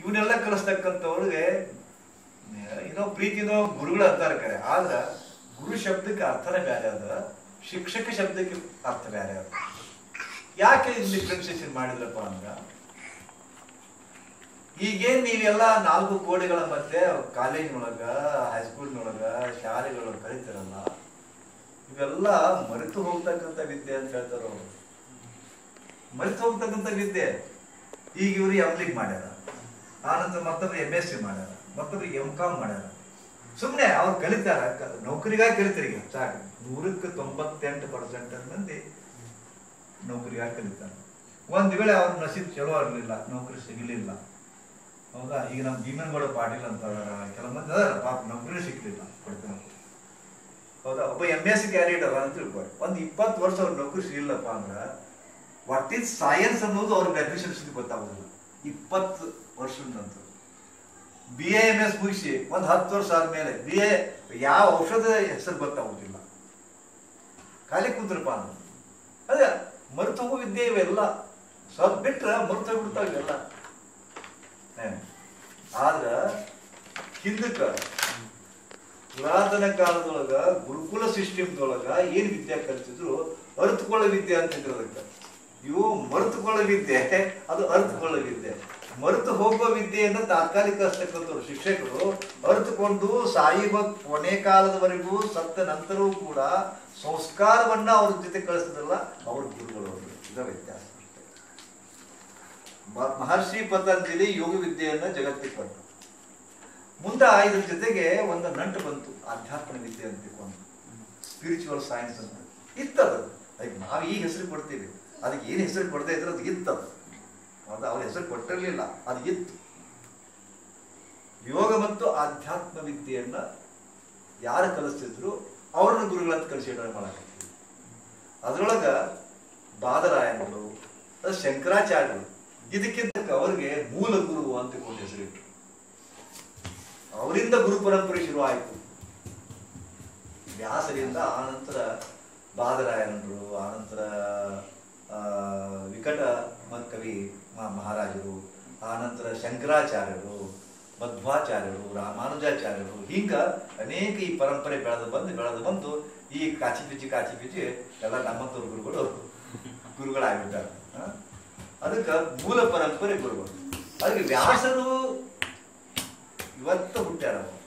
ಇವನ್ನೆಲ್ಲ ಕಲಿಸ್ತಕ್ಕಂಥವ್ರಿಗೆ ಏನೋ ಪ್ರೀತಿನೋ ಗುರುಗಳು ಅಂತಾರೆ ಕರೆ ಆದ್ರ ಗುರು ಶಬ್ದಕ್ಕೆ ಅರ್ಥನೇ ಬೇರೆ ಅದ ಶಿಕ್ಷಕ ಶಬ್ದಕ್ಕೆ ಅರ್ಥ ಬೇರೆ ಅದ ಯಾಕೆ ಡಿಫ್ರೆನ್ಸಿಯೇಷನ್ ಮಾಡಿದ್ರಪ್ಪ ಅಂದ್ರ ಈಗೇನ್ ನೀವೆಲ್ಲ ನಾಲ್ಕು ಗೋಡೆಗಳ ಮಧ್ಯೆ ಕಾಲೇಜಿನೊಳಗ ಹೈಸ್ಕೂಲ್ನೊಳಗ ಶಾಲೆಗಳೊಳಗ ಕಲಿತಿರಲ್ಲ ಇವೆಲ್ಲ ಮರೆತು ಹೋಗ್ತಕ್ಕಂಥ ವಿದ್ಯೆ ಅಂತ ಹೇಳ್ತಾರ ಅವ್ರು ಮರೆತು ಹೋಗ್ತಕ್ಕಂಥ ವಿದ್ಯೆ ಈಗ ಇವ್ರು ಎಂ ಲಿಗ್ ಮಾಡ್ಯಾರ ಆನಂತರ ಮತ್ತೊಬ್ರು ಎಂ ಎಸ್ ಸಿ ಮಾಡ್ಯಾರ ಮತ್ತೊಬ್ರು ಎಂ ಕಾಮ್ ಮಾಡ್ಯಾರ ಸುಮ್ಮನೆ ಅವ್ರು ಕಲಿತಾರ ಕ- ನೌಕರಿಗಾಗಿ ಕಲಿತಾರೆ ಈಗ ಸಾಕು ನೂರಕ್ಕೆ ತೊಂಬತ್ತೆಂಟು ಪರ್ಸೆಂಟ್ ಮಂದಿ ನೌಕರಿಗಾಗಿ ಕಲಿತಾರೆ ಒಂದ್ ವೇಳೆ ಅವ್ರ ನಸೀಬ್ ಚಲೋ ಇರಲಿಲ್ಲ ನೌಕರಿ ಸಿಗಲಿಲ್ಲ ಹೌದಾ ಈಗ ನಮ್ಮ ಭೀಮನಗೌಡ ಪಾಟೀಲ್ ಅಂತ ಅದಾರ, ಕೆಲ ಮಂದಿ ಅದಾರ ಪಾಪ ನೌಕರಿ ಸಿಗ್ಲಿಲ್ಲ ಕೊಡ್ತಾನ ಹೌದಾ ಒಬ್ಬ ಎಂ ಎಸ್ ಸಿ ಕ್ಯಾಂಡಿಡೇಟ್ ಅದ ಅಂತ ತಿಳ್ಕೊಳ್ಳಿ ಒಂದ್ ಇಪ್ಪತ್ತು ವರ್ಷ ಅವ್ರ ನೌಕರಿ ಸಿಗಲಿಲ್ಲಪ್ಪ ಅಂದ್ರ ವಾಟ್ ಈಸ್ ಸೈನ್ಸ್ ಅನ್ನೋದು ಅವ್ರಿಗೆ ಡೆಫಿಷಿಯನ್ಸಿ ಗೊತ್ತಾಗೋದಿಲ್ಲ ಇಪ್ಪತ್ತು ವರ್ಷದ ನಂತರ ಬಿ ಎ ಎಂ ಎಸ್ ಮುಗಿಸಿ ಒಂದ್ ಹತ್ತು ವರ್ಷ ಆದ್ಮೇಲೆ ಬಿ ಎ ಯಾವ ಔಷಧ ಹೆಸರು ಗೊತ್ತಾಗೋದಿಲ್ಲ ಖಾಲಿ ಕುಂದ್ರಪ್ಪ ಅಂತ ಅದೇ ಮರೆತು ಹೋಗೋ ವಿದ್ಯೆ ಇವೆಲ್ಲ ಸ್ವಲ್ಪ ಬಿಟ್ರ ಮರೆತು ಹೋಗ್ಬಿಡ್ತಾವ ಇವೆಲ್ಲ ಏ, ಆದ್ರ ಹಿಂದಕ್ಕ ಪುರಾತನ ಕಾಲದೊಳಗ ಗುರುಕುಲ ಸಿಸ್ಟಮ್ದೊಳಗ ಏನ್ ವಿದ್ಯೆ ಕಲಿತಿದ್ರು ಅರ್ಥಕೊಳ್ಳೋ ವಿದ್ಯೆ ಅಂತಿದ್ರು ಅದಕ್ಕೆ ಇವು ಮರೆತುಕೊಳ್ಳೋ ವಿದ್ಯೆ ಅದು ಅರ್ಥಕೊಳ್ಳೋ ವಿದ್ಯೆ ಮರೆತು ಹೋಗೋ ವಿದ್ಯೆಯನ್ನ ತಾತ್ಕಾಲಿಕ ಹಸ್ತಕ್ಕಂಥವ್ರು ಶಿಕ್ಷಕರು ಅರ್ಥಕೊಂಡು ಸಾಯುವ ಕೊನೆ ಕಾಲದವರೆಗೂ ಸತ್ತ ನಂತರವೂ ಕೂಡ ಸಂಸ್ಕಾರವನ್ನ ಅವ್ರ ಜೊತೆ ಕಳಿಸಿದ್ರಲ್ಲ ಅವ್ರ ಗುರುಗಳು ಅವರು ಇದರ ವ್ಯತ್ಯಾಸ ಅಷ್ಟೇ. ಮ- ಮಹರ್ಷಿ ಪತಂಜಲಿ ಯೋಗ ವಿದ್ಯೆಯನ್ನ ಜಗತ್ತಿಗೆ ಕೊಟ್ಟರು ಮುಂದೆ ಇದ್ರ ಜೊತೆಗೆ ಒಂದು ನಂಟು ಬಂತು ಆಧ್ಯಾತ್ಮ ವಿದ್ಯೆ ಅಂತ ಒಂದು ಸ್ಪಿರಿಚುವಲ್ ಸೈನ್ಸ್ ಅಂತ ಇತ್ತದು ಅದಕ್ಕೆ ನಾವು ಈಗ ಹೆಸರು ಕೊಡ್ತೀವಿ ಅದಕ್ಕೆ ಏನು ಹೆಸರು ಕೊಡದೆ ಇದ್ರೆ ಅದು ಇತ್ತದು ಅದು ಅವ್ರ ಹೆಸರು ಕೊಟ್ಟಿರಲಿಲ್ಲ ಅದು ಇತ್ತು ಯೋಗ ಮತ್ತು ಆಧ್ಯಾತ್ಮ ವಿದ್ಯೆಯನ್ನ ಯಾರು ಕಲಿಸ್ತಿದ್ರು ಅವ್ರನ್ನ ಗುರುಗಳಂತ ಕಲಿಸಿಡ ಮಾಡಕತ್ತೀವಿ ಅದ್ರೊಳಗ ಬಾದರಾಯಣಗಳು ಅದು ಶಂಕರಾಚಾರ್ಯರು ಇದಕ್ಕಿಂತ ಅವ್ರಿಗೆ ಮೂಲ ಗುರು ಅಂತ ಕೊಂಡು ಹೆಸರಿಟ್ರು ಅವರಿಂದ ಗುರು ಪರಂಪರೆ ಶುರುವಾಯಿತು ವ್ಯಾಸರಿಂದ ಆನಂತರ ಬಾದರಾಯಣರು ಆನಂತರ ಆ, ವಿಕಟ ಮ- ಕವಿ ಮ- ಮಹಾರಾಜರು ಆನಂತರ ಶಂಕರಾಚಾರ್ಯರು ಮಧ್ವಾಚಾರ್ಯರು ರಾಮಾನುಜಾಚಾರ್ಯರು ಹಿಂಗ ಅನೇಕ ಈ ಪರಂಪರೆ ಬೆಳೆದು ಬಂದು ಬೆಳೆದು ಬಂದು ಈ ಕಾಚಿ ಪಿಚಿ ಕಾಚಿ ಪಿಚಿ ಎಲ್ಲ ನಮ್ಮಂತವ್ರ ಗುರುಗಳು ಗುರುಗಳಾಗ್ಬಿಟ್ಟಾರೆ ಆ? ಅದಕ್ಕೆ ಮೂಲ ಪರಂಪರೆ ಗುರುಗಳು ಅದಕ್ಕೆ ವ್ಯಾಸರು ಇವತ್ತು ಹುಟ್ಟ್ಯಾರ ಅವ್ರು.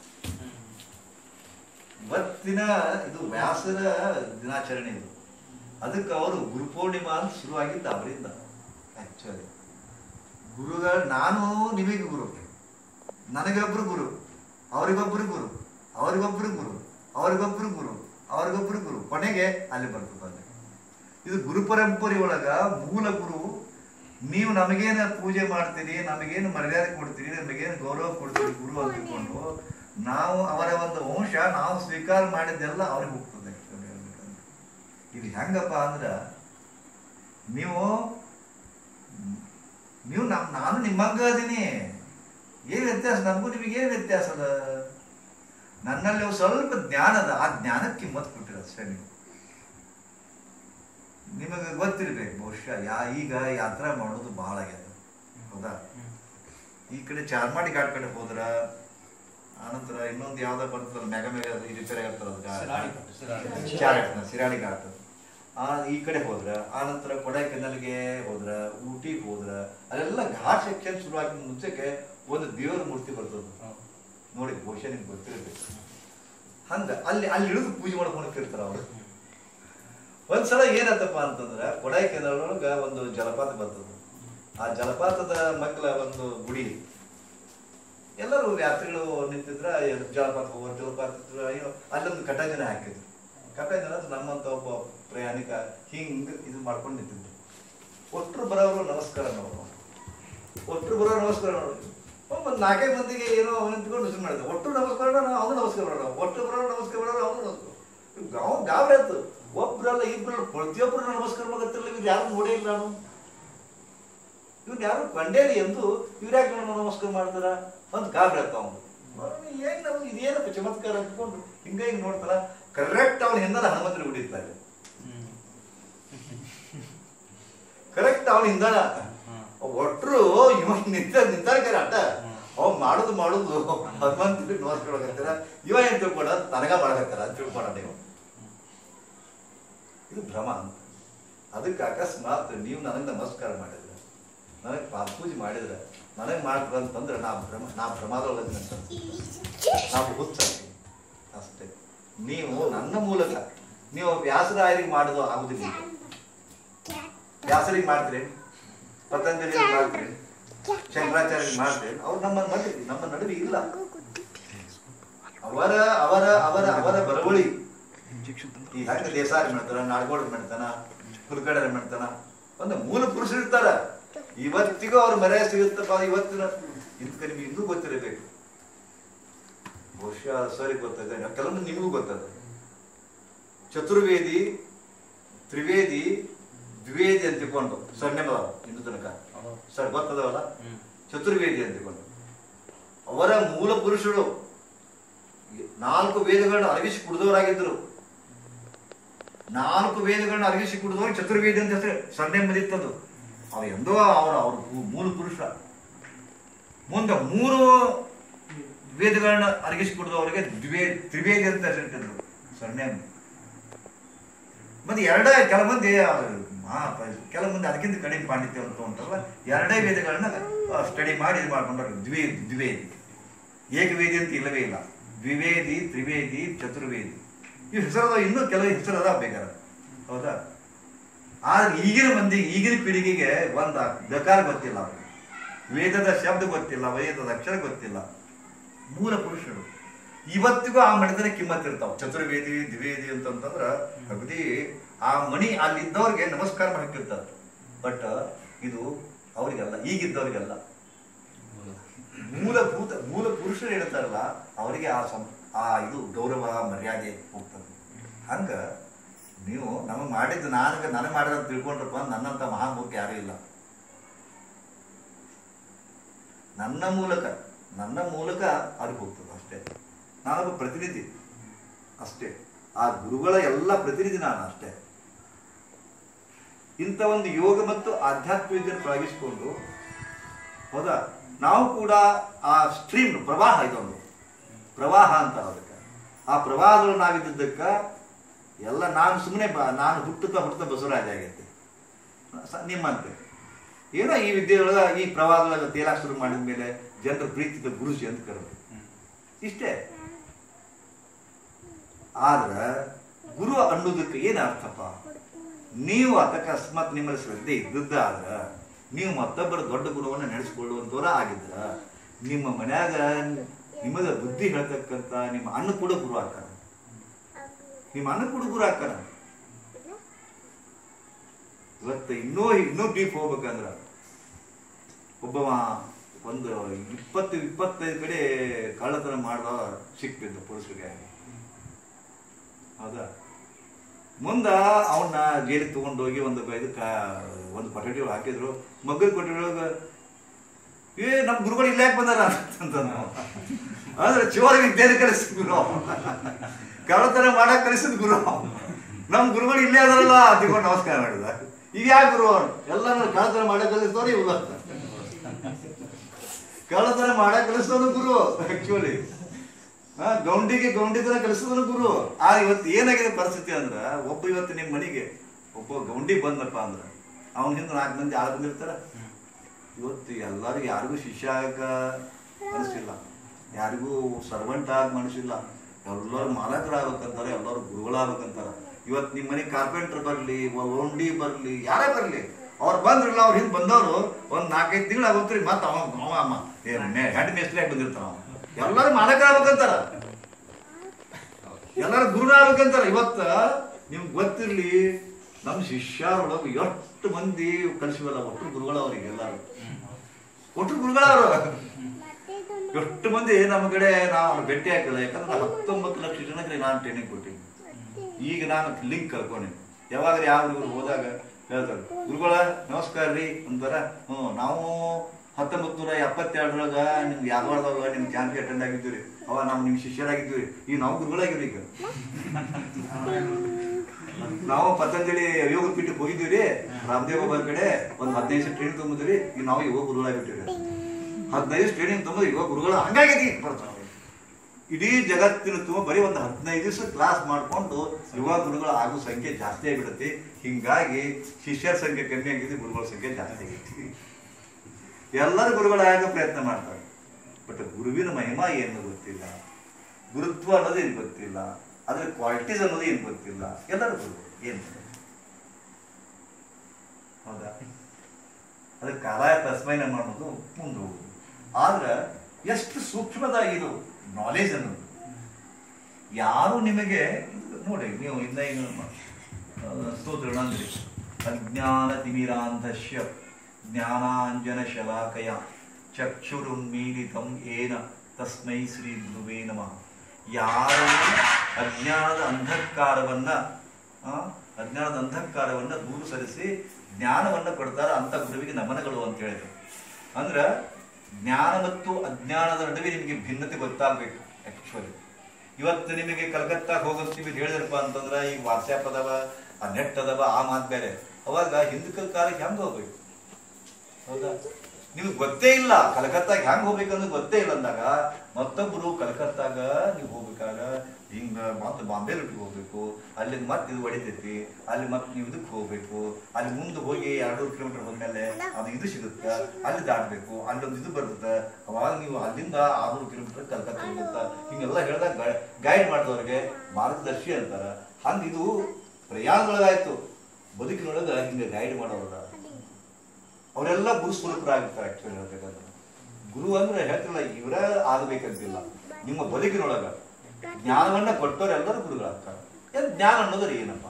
ಇವತ್ತಿನ ಇದು ವ್ಯಾಸರ ದಿನಾಚರಣೆ ಇದು ಅದಕ್ಕೆ ಅವರು ಗುರುಪೂರ್ಣಿಮಾ ಅಂತ ಶುರುವಾಗಿದ್ದ ಅವರಿಂದ ಆಕ್ಚುಲಿ ಗುರುಗಳು ನಾನು ನಿಮಗೆ ಗುರು ನನಗೊಬ್ರು ಗುರು ಅವರಿಗೊಬ್ರು ಗುರು ಅವರಿಗೊಬ್ರು ಗುರು ಅವರಿಗೊಬ್ರು ಗುರು ಅವರಿಗೊಬ್ರು ಗುರು ಕೊನೆಗೆ ಅಲ್ಲಿ ಬರ್ತದೆ ಅಲ್ಲಿ ಇದು ಗುರು ಪರಂಪರೆ ಒಳಗ ಮೂಲ ಗುರು ನೀವು ನಮಗೇನು ಪೂಜೆ ಮಾಡ್ತೀರಿ ನಮಗೇನು ಮರ್ಯಾದೆ ಕೊಡ್ತೀರಿ ನಮಗೇನು ಗೌರವ ಕೊಡ್ತೀರಿ ಗುರು ಅಂತ ತಿಳ್ಕೊಂಡು ನಾವು ಅವರ ಒಂದು ವಂಶ ನಾವು ಸ್ವೀಕಾರ ಮಾಡಿದ್ದೆಲ್ಲ ಅವ್ರಿಗೆ ಹೋಗ್ತದೆ actually ಹೇಳ್ಬೇಕಂದ್ರೆ. ಇದು ಹೆಂಗಪ್ಪ ಅಂದ್ರ ನೀವು ನೀವು ನಮ್ ನಾನು ನಿಮ್ಮಂಗ ಅದೀನಿ ಏನ್ ವ್ಯತ್ಯಾಸ ನಮಗೂ ನಿಮಗೆ ಏನ್ ವ್ಯತ್ಯಾಸ ಅದ ನನ್ನಲ್ಲಿ ಒಂದ್ ಸ್ವಲ್ಪ ಜ್ಞಾನ ಅದ ಆ ಜ್ಞಾನಕ್ಕೆ ಕಿಮ್ಮತ್ ಕೊಟ್ಟಿರ ಅಷ್ಟೇ ನೀವು ನಿಮಗೆ ಗೊತ್ತಿರ್ಬೇಕು ಬಹುಶಃ ಯಾ ಈಗ ಯಾತ್ರಾ ಮಾಡೋದು ಬಹಳ ಆಗ್ಯದ ಹೌದಾ ಈ ಕಡೆ ಚಾರ್ಮಾಡಿ ಘಾಟ್ ಕಡೆ ಹೋದ್ರ ಆನಂತರ ಇನ್ನೊಂದು ಯಾವ್ದೋ ಬರ್ತದಲ್ಲ ಮೆಗ ಮೆಗ ರಿಪೇರ್ ಆಗಿರ್ತದ ಚಾರಟ್ನ ಸಿರಾಡಿ ಘಾಟ್ ಆ ಈ ಕಡೆ ಹೋದ್ರ ಆನಂತರ ಕೊಡೈಕೆನಲ್ಗೆ ಹೋದ್ರ ಊಟಿಗೆ ಹೋದ್ರ ಅಲ್ಲೆಲ್ಲ ಘಾಟ್ ಸೆಕ್ಷನ್ ಶುರುವಾಗಿ ಮುಂಚೆಗೆ ಒಂದು ದೇವರ ಮೂರ್ತಿ ಬರ್ತದ ನೋಡಿ ಬಹುಶಃ ನಿಮ್ಗೆ ಗೊತ್ತಿರಬೇಕು ಹಂಗ ಅಲ್ಲಿ ಅಲ್ಲಿ ಇಳಿದು ಪೂಜೆ ಮಾಡ್ಕೊಂಡು ಹೋಗ್ತಿರ್ತಾರ ಅವ್ರು ಒಂದ್ಸಲ ಏನತ್ತಪ್ಪ ಅಂತಂದ್ರ ಕೊಡೈಕೆನಲ್ನೊಳಗ ಒಂದು ಜಲಪಾತ ಬರ್ತದ ಆ ಜಲಪಾತದ ಮಗ್ಲ ಒಂದು ಗುಡಿ ಎಲ್ಲರೂ ಯಾತ್ರಿಗಳು ನಿಂತಿದ್ರ ಎಲ್ ಜಲಪಾತ ಹೋಗೋರು ಜಲಪಾತ ಇದ್ರ ಅಯ್ಯೋ ಅಲ್ಲೊಂದು ಕಟಾಜನ ಹಾಕಿದ್ರು ಕಟಾಜನ ಅಂದ್ರೆ ನಮ್ಮಂತ ಒಬ್ಬ ಪ್ರಯಾಣಿಕ ಹಿಂಗ್ ಇದು ಮಾಡ್ಕೊಂಡು ನಿಂತಿದ್ರು ಒಟ್ರು ಬರೋರು ನಮಸ್ಕಾರ ನೋಡು ಒಟ್ರು ಬರೋರು ನಮಸ್ಕಾರ ನೋಡು ಒಂದು ನಾಲ್ಕೈದು ಮಂದಿಗೆ ಏನೋ ನಿಂತ್ಕೊಂಡು ಶುರು ಮಾಡಿದ್ರು ಒಟ್ಟು ನಮಸ್ಕಾರ ಮಾಡೋಣ ಅವನು ನಮಸ್ಕಾರ ಮಾಡೋಣ ಒಟ್ಟು ಬರೋರು ನಮಸ್ಕಾರ ಮಾಡೋರು ಅವನು ನಮಸ್ಕಾರ ಗಾವ್ ಗಾಬರಿ ಆಯ್ತು ಒಬ್ರಲ್ಲ ಇಬ್ರಲ್ಲ ಪ್ರತಿಯೊಬ್ಬರು ನಮಸ್ಕಾರ ಮಾಡತ್ತಿರಲಿಲ್ಲ ಇವ್ರು ಯಾರು ನೋಡೇ ಇಲ್ಲ ನಾನು ಇವ್ರು ಯಾರು ಕಂಡೇಲಿ ಎಂದು ಇವ್ರು ಯಾಕೆ ನನ್ನ ನಮಸ್ಕಾರ ಮಾಡ್ತಾರ ಅಂತ ಗಾಬರಿ ಆಗ್ತಾವ ಅವನು ಏನ್ ನಮ್ಗೆ ಇದೇನಪ್ಪ ಚಮತ್ಕಾರ ಅಂದ್ಕೊಂಡು ಹಿಂಗ ಹಿಂಗ್ ನೋಡ್ತಾರ ಕರೆಕ್ಟ್ ಅವನ ಹಿಂದಲ ಹನುಮಂತನ ಗುಡಿ ಇರ್ತಾರೆ ಕರೆಕ್ಟ್ ಅವನ ಹಿಂದಲ ಒಟ್ರು ಇವ ನಿಂತ ನಿಂತಾರ ಕರೆ ಅಟ್ಟ ಮಾಡುದು ಮಾಡುದು ಹನುಮಂತನಿಗೆ ನಮಸ್ಕಾರ ಇವ ಏನ್ ತಿಳ್ಕೊಂಡ ತನಗ ಮಾಡಕತ್ತಾರ ಅಂತ ತಿಳ್ಕೊಂಡ ನೀವು ಇದು ಭ್ರಮ ಅಂತ ಅದಕ್ಕೆ ಅಕಸ್ಮಾತ್ ನೀವು ನನಗೆ ನಮಸ್ಕಾರ ಮಾಡಿದ್ರೆ ನನಗೆ ಪಾದ ಪೂಜೆ ಮಾಡಿದ್ರೆ ನನಗೆ ಮಾಡ್ತಾರೆ ಅಂತಂದ್ರೆ ನಾ ಭ್ರಮ ನಾ ಭ್ರಮದೊಳಗೆ ನಾವು ಹುಚ್ಚಾಗ್ತೀವಿ ಅಷ್ಟೇ ನೀವು ನನ್ನ ಮೂಲಕ ನೀವು ವ್ಯಾಸರಾಯರಿಗೆ ಮಾಡೋದು ಆಗುದಿಲ್ಲ ಈಗ. ವ್ಯಾಸರಿಗೆ ಮಾಡ್ತೀರಿ ಪತಂಜಲಿ ಮಾಡ್ತೀರಿ ಶಂಕರಾಚಾರ್ಯ ಮಾಡ್ತೀರಿ ಅವ್ರು ನಮ್ಮ ನಡುವೆ ನಮ್ಮ ನಡುವೆ ಇಲ್ಲ ಅವರ ಅವರ ಅವರ ಅವರ ಬರವಳಿ ಈ ಹಂಗ ದೇಸಾರಿ ಮಾಡ್ತಾನ ನಾಡಗೋಡ ಮಾಡ್ತಾನ ಹುಲ್ಕಡರ ಮಾಡ್ತಾನ ಒಂದು ಮೂಲ ಪುರುಷರು ಇರ್ತಾರ ಇವತ್ತಿಗೂ ಅವ್ರ ಮರ್ಯಾದೆ ಸಿಗುತ್ತಪ್ಪ ಇವತ್ತಿನ ಇದಕ್ಕೆ ನಿಮ್ಗೆ ಇನ್ನೂ ಗೊತ್ತಿರಬೇಕು ಬಹುಶಃ ಸರಿ ಗೊತ್ತದೆ ಕೆಲವೊಂದು ನಿಮಗೂ ಗೊತ್ತದ ಚತುರ್ವೇದಿ ತ್ರಿವೇದಿ ದ್ವಿವೇದಿ ಅಂತ ತಿಳ್ಕೊಂಡು ಸೊನ್ನೆ ಇನ್ನು ತನಕ ಸರ್ ಗೊತ್ತದವಲ್ಲ ಚತುರ್ವೇದಿ ಅಂತ ತಿಳ್ಕೊಂಡು ಅವರ ಮೂಲ ಪುರುಷರು ನಾಲ್ಕು ವೇದಗಳನ್ನ ಅರಗಿಸಿ ಕುಡಿದವರಾಗಿದ್ದರು ನಾಲ್ಕು ವೇದಗಳನ್ನ ಅರಗಿಸಿ ಕುಡಿದವರು ಚತುರ್ವೇದಿ ಅಂತ ಹೆಸರು ಸೊನ್ನೆ ಮದಿತ್ತದು ಅವ ಎಂದೋ ಅವರ ಅವ್ರ ಮೂಲ ಪುರುಷ ಮುಂದೆ ಮೂರು ವೇದಗಳನ್ನ ಅರಗಿಸಿ ಕುಡಿದವರಿಗೆ ದ್ವೇ ತ್ರಿವೇದಿ ಅಂತ ಹೆಸರಿಟ್ಟಿದ್ರು ಸೊನ್ನೆ ಮತ್ತೆ ಎರಡೇ ಕೆಲ ಮಂದಿ ಕೆಲ ಮಂದಿ ಅದಕ್ಕಿಂತ ಕಡಿಮೆ ಪಾಂಡಿತ್ಯ ಅಂತ ಉಂಟಲ್ಲ ಎರಡೇ ವೇದಗಳನ್ನ ಸ್ಟಡಿ ಮಾಡಿ ಇದು ಮಾಡ್ಕೊಂಡ್ರು ದ್ವೇ ದ್ವಿವೇದಿ ಏಕವೇದಿ ಅಂತ ಇಲ್ಲವೇ ಇಲ್ಲ ದ್ವಿವೇದಿ ತ್ರಿವೇದಿ ಚತುರ್ವೇದಿ ಈ ಹೆಸರದ ಇನ್ನೂ ಕೆಲವು ಹೆಸರದ ಬೇಕಾರ ಹೌದಾ ಆದ್ರೆ ಈಗಿನ ಮಂದಿ ಈಗಿನ ಪೀಳಿಗೆಗೆ ಒಂದ ದಕಾರ ಗೊತ್ತಿಲ್ಲ ಅವ್ರಿಗೆ ವೇದದ ಶಬ್ದ ಗೊತ್ತಿಲ್ಲ ವೇದದ ಅಕ್ಷರ ಗೊತ್ತಿಲ್ಲ ಮೂಲ ಪುರುಷರು ಇವತ್ತಿಗೂ ಆ ಮಠದಲ್ಲಿ ಕಿಮ್ಮತ್ ಇರ್ತಾವ ಚತುರ್ವೇದಿ ದ್ವಿವೇದಿ ಅಂತಂತಂದ್ರ ಅಗದಿ ಆ ಮಣಿ ಅಲ್ಲಿದ್ದವ್ರಿಗೆ ನಮಸ್ಕಾರ ಮಾಡಕ್ಕಿರ್ತಾರೆ ಬಟ್ ಇದು ಅವರಿಗಲ್ಲ ಈಗಿದ್ದವ್ರಿಗಲ್ಲ ಮೂಲಭೂತ ಮೂಲ ಪುರುಷರು ಹೇಳ್ತಾರಲ್ಲ ಅವರಿಗೆ ಆ ಸಂ ಆ ಇದು ಗೌರವ ಮರ್ಯಾದೆ ಹೋಗ್ತದೆ ಹಂಗ ನೀವು ನಮಗೆ ಮಾಡಿದ್ದು ನನಗೆ ನನಗೆ ಮಾಡಿದ ತಿಳ್ಕೊಂಡ್ರಪ್ಪ ನನ್ನಂತ ಮಹಾಮೂರ್ಖ ಯಾರೂ ಇಲ್ಲ ನನ್ನ ಮೂಲಕ ನನ್ನ ಮೂಲಕ ಅವ್ರಿಗೆ ಹೋಗ್ತದೆ ಅಷ್ಟೇ ನಾನೊಬ್ಬ ಪ್ರತಿನಿಧಿ ಅಷ್ಟೇ ಆ ಗುರುಗಳ ಎಲ್ಲ ಪ್ರತಿನಿಧಿ ನಾನು ಅಷ್ಟೇ ಇಂಥ ಒಂದು ಯೋಗ ಮತ್ತು ಆಧ್ಯಾತ್ಮಿಕತೆಯನ್ನು ತೊಡಗಿಸಿಕೊಂಡು ಹೌದಾ ನಾವು ಕೂಡ ಆ ಸ್ಟ್ರೀಮ್ ಪ್ರವಾಹ ಇದೊಂದು ಪ್ರವಾಹ ಅಂತ ಅದಕ್ಕೆ ಆ ಪ್ರವಾಹದಲ್ಲಿ ನಾವಿದ್ದದ್ದಕ್ಕೆ ಎಲ್ಲ ನಾನು ಸುಮ್ಮನೆ ಬ ನಾನು ಹುಟ್ಟುತ್ತಾ ಹುಟ್ಟುತ್ತಾ ಬಸವರಾಜ ಆಗೈತೆ ಸ- ನಿಮ್ಮಂತೆ ಏನೋ ಈ ವಿದ್ಯೆಯೊಳಗ ಈ ಪ್ರವಾಹದೊಳಗೆ ತೇಲಾಕ್ ಶುರು ಮಾಡಿದ ಮೇಲೆ ಜನರ ಪ್ರೀತಿದ ಗುರುಜಿ ಅಂತ ಕರೆದು ಇಷ್ಟೇ ಆದ್ರೆ ಗುರು ಅನ್ನೋದಕ್ಕೆ ಏನು ಅರ್ಥಪ್ಪ ನೀವು ಅದಕ್ಕೆ ಅಕಸ್ಮಾತ್ ನಿಮ್ಮಲ್ಲಿ ಶ್ರದ್ಧೆ ಇದ್ದದ್ದಾದ್ರ ನೀವು ಮತ್ತೊಬ್ಬರ ದೊಡ್ಡ ಗುರುವನ್ನ ನಡೆಸಿಕೊಳ್ಳುವಂತವರ ಆಗಿದ್ರ ನಿಮ್ಮ ಮನ್ಯಾಗ ನಿಮ್ಮದ ಬುದ್ಧಿ ಹೇಳ್ತಕ್ಕಂತ ನಿಮ್ಮ ಅಣ್ಣ ಕೂಡ ಗುರು ಹಾಕಾರ ನಿಮ್ಮ ಅಣ್ಣ ಕೂಡ ಗುರು ಹಾಕಾರ ಇವತ್ತು ಇನ್ನೂ ಇನ್ನೂ ಡೀಪ್ ಹೋಗ್ಬೇಕಂದ್ರ ಒಬ್ಬವ ಒಂದು ಇಪ್ಪತ್ತು ಇಪ್ಪತ್ತೈದು ಕಡೆ ಕಳ್ಳತನ ಮಾಡಿದ ಸಿಕ್ಬಿದ್ದ ಪೊಲೀಸರಿಗೆ ಹೌದಾ ಮುಂದ ಅವನ್ನ ಜೈಲಿಗೆ ತಗೊಂಡೋಗಿ ಒಂದು ಇದಕ್ಕ ಒಂದು ಕೊಠಡಿ ಒಳಗೆ ಹಾಕಿದ್ರು ಮಗ್ಗದ ಕೊಠಡಿ ಒಳಗ ಏ ನಮ್ಮ ಗುರುಗಳು ಇಲ್ಲ ಯಾಕೆ ಬಂದಾರ ಅಂತಂದ ಆದ್ರೆ ಚೋರಿಗೆ ವಿದ್ಯೆ ಕಲಿಸಿದ ಗುರು ಕಳ್ಳತನ ಮಾಡಕ್ ಕಲಿಸಿದ ಗುರು ನಮ್ಮ ಗುರುಗಳು ಇಲ್ಲೇ ಅದರಲ್ಲ ತಿಳ್ಕೊಂಡು ನಮಸ್ಕಾರ ಮಾಡಿದ ಈಗ ಯಾಕೆ ಗುರು ಎಲ್ಲರೂ ಕಳ್ಳತನ ಮಾಡಕ್ ಕಲಿಸ್ತವ್ರು ಇವ್ರು ಅಂತ ಕಳ್ಳತನ ಮಾಡಕ್ ಕಲಿಸ್ತವನು ಗುರು ಆಕ್ಚುಲಿ ಆ, ಗೌಂಡಿಗೆ ಗೌಂಡಿತನ ಕಲಿಸಿದನು ಗುರು ಆ ಇವತ್ತು ಏನಾಗಿದೆ ಪರಿಸ್ಥಿತಿ ಅಂದ್ರ ಒಬ್ಬ ಇವತ್ತು ನಿಮ್ಮ ಮನೆಗೆ ಒಬ್ಬ ಗೌಂಡಿ ಬಂದಪ್ಪ ಅಂದ್ರ ಅವನ ಹಿಂದೆ ನಾಲ್ಕು ಮಂದಿ ಆಳು ಬಂದಿರ್ತಾರ ಇವತ್ತು ಎಲ್ಲರಿಗೂ ಯಾರಿಗೂ ಶಿಷ್ಯ ಆಗಕ ಮನಸ್ಸಿಲ್ಲ ಯಾರಿಗೂ ಸರ್ವೆಂಟ್ ಆಗ ಮನಸ್ಸಿಲ್ಲ ಎಲ್ಲರೂ ಮಾಲಕರಾಗಬೇಕಂತಾರೆ ಎಲ್ಲರೂ ಗುರುಗಳಾಗಬೇಕಂತಾರ ಇವತ್ತು ನಿಮ್ಮ ಮನೆಗೆ ಕಾರ್ಪೆಂಟರ್ ಬರಲಿ ಲೋಂಡಿ ಬರಲಿ ಯಾರೇ ಬರಲಿ ಅವ್ರು ಬಂದ್ರಲ್ಲ ಅವ್ರ ಹಿಂದೆ ಬಂದವರು ಒಂದ್ ನಾಲ್ಕೈದು ತಿಂಗಳು ಆಗೋತ್ರಿ ಮತ್ತೆ ಅವ ಅವ ಅಮ್ಮ ಹೆಡ್ ಮೇಸ್ತ್ರಿಯಾಗಿ ಬಂದಿರ್ತಾನ ಅವ ಎಲ್ಲರೂ ಮಾಲಕರಾಗಬೇಕಂತಾರ ಎಲ್ಲರೂ ಗುರು ಆಗ್ಬೇಕಂತಾರ ಇವತ್ತ ನಿಮ್ಗೆ ಗೊತ್ತಿರ್ಲಿ ನಮ್ಮ ಶಿಷ್ಯರೊಳಗೆ ಎಷ್ಟು ಮಂದಿ ಕಲಿಸಿವಲ್ಲ ಒಟ್ಟು ಗುರುಗಳ ಅವ್ರಿಗೆ ಎಲ್ಲಾರು ಒಟ್ಟು ಗುರುಗಳವರು ಎಷ್ಟು ಮಂದಿ ನಮ್ಮ ಕಡೆ ನಾವು ಭೇಟಿ ಹಾಕಿಲ್ಲ ಯಾಕಂದ್ರೆ ನಾನು ಹತ್ತೊಂಬತ್ತು ಲಕ್ಷ ಜನಕ್ಕೆ ನಾನು ಟ್ರೈನಿಂಗ್ ಕೊಟ್ಟಿನಿ ಈಗ ನಾನು ಲಿಂಕ್ ಕಳ್ಕೊಂಡಿ ಯಾವಾಗ ಯಾವ ಊರು ಹೋದಾಗ ಹೇಳ್ತಾರೆ ಗುರುಗಳ ನಮಸ್ಕಾರ ರೀ ಅಂತಾರ ಹ್ಞೂ ನಾವು ಹತ್ತೊಂಬತ್ತು ನೂರ ಎಪ್ಪತ್ತೆರಡರಾಗ ನಿಮ್ಗೆ ಯಾದವಾಡದಾಗ ನಿಮ್ ಕ್ಯಾಂಪ್ಗೆ ಅಟೆಂಡ್ ಆಗಿದ್ದೀವಿ ಅವ ನಾವು ನಿಮ್ ಶಿಷ್ಯರಾಗಿದ್ದೀವಿ ಈಗ ನಾವು ಗುರುಗಳಾಗಿವ್ರಿ ಈಗ ನಾವು ಪತಂಜಲಿ ಯೋಗ ಪೀಠಕ್ಕೆ ಹೋಗಿದ್ದೀವಿ ರೀ ರಾಮದೇವ್ ಬಾಬಾ ಕಡೆ ಒಂದ್ ಹದಿನೈದು ಟ್ರೈನ್ ತಗೊಂಡಿದ್ರಿ ಈಗ ನಾವು ಯೋಗ ಗುರುಗಳಾಗಿಬಿಟ್ಟಿವಿ ಹದಿನೈದು ಟ್ರೈನಿಂಗ್ ತುಂಬ ಯುವ ಗುರುಗಳು ಹಂಗಾಗಿದೆ ಬರ್ತಾರೆ ಇಡೀ ಜಗತ್ತಿನ ತುಂಬ ಬರೀ ಒಂದು ಹದಿನೈದು ದಿವಸ ಕ್ಲಾಸ್ ಮಾಡಿಕೊಂಡು ಯುವ ಗುರುಗಳು ಆಗೋ ಸಂಖ್ಯೆ ಜಾಸ್ತಿ ಆಗಿಬಿಡುತ್ತೆ ಹಿಂಗಾಗಿ ಶಿಷ್ಯರ ಸಂಖ್ಯೆ ಕಮ್ಮಿ ಆಗಿದೆ ಗುರುಗಳ ಸಂಖ್ಯೆ ಜಾಸ್ತಿ ಆಗೈತಿ ಎಲ್ಲರೂ ಗುರುಗಳಾಗ ಪ್ರಯತ್ನ ಮಾಡ್ತಾರೆ ಬಟ್ ಗುರುವಿನ ಮಹಿಮಾ ಏನು ಗೊತ್ತಿಲ್ಲ ಗುರುತ್ವ ಅನ್ನೋದು ಏನು ಗೊತ್ತಿಲ್ಲ ಅದ್ರ ಕ್ವಾಲಿಟೀಸ್ ಅನ್ನೋದು ಏನು ಗೊತ್ತಿಲ್ಲ ಎಲ್ಲರೂ ಗುರು ಏನು ಹೌದಾ ಅದಕ್ಕೆ ಕಾಲಾಯ ತಸ್ಮೈನ ಮಾಡೋದು ಮುಂದೆ ಹೋಗುದು ಆದ್ರೆ ಎಷ್ಟು ಸೂಕ್ಷ್ಮದಾಗಿದು ನಾಲೆಜ್ ಅನ್ನೋದು ಯಾರು ನಿಮಗೆ ಇದು ನೋಡಿ ನೀವು ಇನ್ನ ಏನು ಸ್ತೋತ್ರ ಅಂದ್ರಿ ಅಜ್ಞಾನ ತಿಮಿರಾಂಧಶ್ಯ ಜ್ಞಾನಾಂಜನ ಶಲಾಕಯ ಚಕ್ಷುರುನ್ಮೀಲಿತಂ ಏನ ತಸ್ಮೈ ಶ್ರೀ ಗುರುವೇ ನಮಃ ಯಾರು ಅಜ್ಞಾನದ ಅಂಧಕಾರವನ್ನ ಆ, ಅಜ್ಞಾನದ ಅಂಧಕಾರವನ್ನ ದೂರ ಸರಿಸಿ ಜ್ಞಾನವನ್ನ ಕೊಡ್ತಾರ ಅಂತ ಗುರುವಿಗೆ ನಮನಗಳು ಅಂತ ಹೇಳಿದ್ರು ಅಂದ್ರ ಜ್ಞಾನ ಮತ್ತು ಅಜ್ಞಾನದ ನಡುವೆ ನಿಮಗೆ ಭಿನ್ನತೆ ಗೊತ್ತಾಗ್ಬೇಕು ಆಕ್ಚುಲಿ ಇವತ್ತು ನಿಮಗೆ ಕಲ್ಕತ್ತಾಗ ಹೋಗಂತೀವಿ ಹೇಳಿದ್ರಪ್ಪ ಅಂತಂದ್ರ ಈಗ ವಾಟ್ಸ್ಆ್ಯಪ್ ಅದಾವ ಆ ನೆಟ್ ಅದಾವ ಆ ಮಾತು ಬೇರೆ ಅವಾಗ ಹಿಂದಕ್ಕೆ ಕಾಲಕ್ಕೆ ಹೆಂಗ್ ಹೋಗ್ಬೇಕು ಹೌದಾ ನಿಮ್ಗೆ ಗೊತ್ತೇ ಇಲ್ಲ ಕಲ್ಕತ್ತಾಗ ಹೆಂಗ್ ಹೋಗ್ಬೇಕನ್ನೋದು ಗೊತ್ತೇ ಇಲ್ಲ ಅಂದಾಗ ಮತ್ತೊಬ್ರು ಕಲ್ಕತ್ತಾಗ ನೀವು ಹೋಗ್ಬೇಕಾಗ ಹಿಂಗ ಮತ್ತೆ ಬಾಂಬೆ ರೂಟಿಗೆ ಹೋಗ್ಬೇಕು ಅಲ್ಲಿ ಮತ್ತೆ ಇದು ಹೊಡಿತೈತಿ ಅಲ್ಲಿ ಮತ್ತೆ ನೀವು ಇದಕ್ಕೆ ಹೋಗ್ಬೇಕು ಅಲ್ಲಿ ಮುಂದೆ ಹೋಗಿ ಎರಡೂರು ಕಿಲೋಮೀಟರ್ ಹೋದ್ಮೇಲೆ ಅದು ಇದು ಸಿಗುತ್ತೆ ಅಲ್ಲಿ ದಾಟಬೇಕು ಅಲ್ಲೊಂದು ಇದು ಬರುತ್ತೆ ಅವಾಗ ನೀವು ಅಲ್ಲಿಂದ ಆರ್ನೂರು ಕಿಲೋಮೀಟರ್ ಕಲ್ಕತ್ತಾ ಹೋಗುತ್ತಾ ಹಿಂಗೆಲ್ಲ ಹೇಳಿದಾಗ ಗೈಡ್ ಮಾಡಿದವ್ರಿಗೆ ಮಾರ್ಗದರ್ಶಿ ಅಂತಾರ ಹಂಗ ಇದು ಪ್ರಯಾಣದೊಳಗಾಯ್ತು ಬದುಕಿನೊಳಗ ಹಿಂಗೆ ಗೈಡ್ ಮಾಡೋರಲ್ಲ ಅವರೆಲ್ಲ ಗುರು ಸ್ವರೂಪರಾಗಿರ್ತಾರೆ ಆಕ್ಚುಲಿ ಹೇಳ್ಬೇಕಾದ್ರೆ ಗುರು ಅಂದ್ರೆ ಹೇಳ್ತಿಲ್ಲ ಇವರ ಆಗಬೇಕಂತಿಲ್ಲ ನಿಮ್ಮ ಬದುಕಿನೊಳಗ ಜ್ಞಾನವನ್ನ ಕೊಟ್ಟವರೆಲ್ಲರೂ ಗುರುಗಳಾಗ್ತಾರೆ ಏನ್ ಜ್ಞಾನ ಅನ್ನೋದ್ರೆ ಏನಪ್ಪ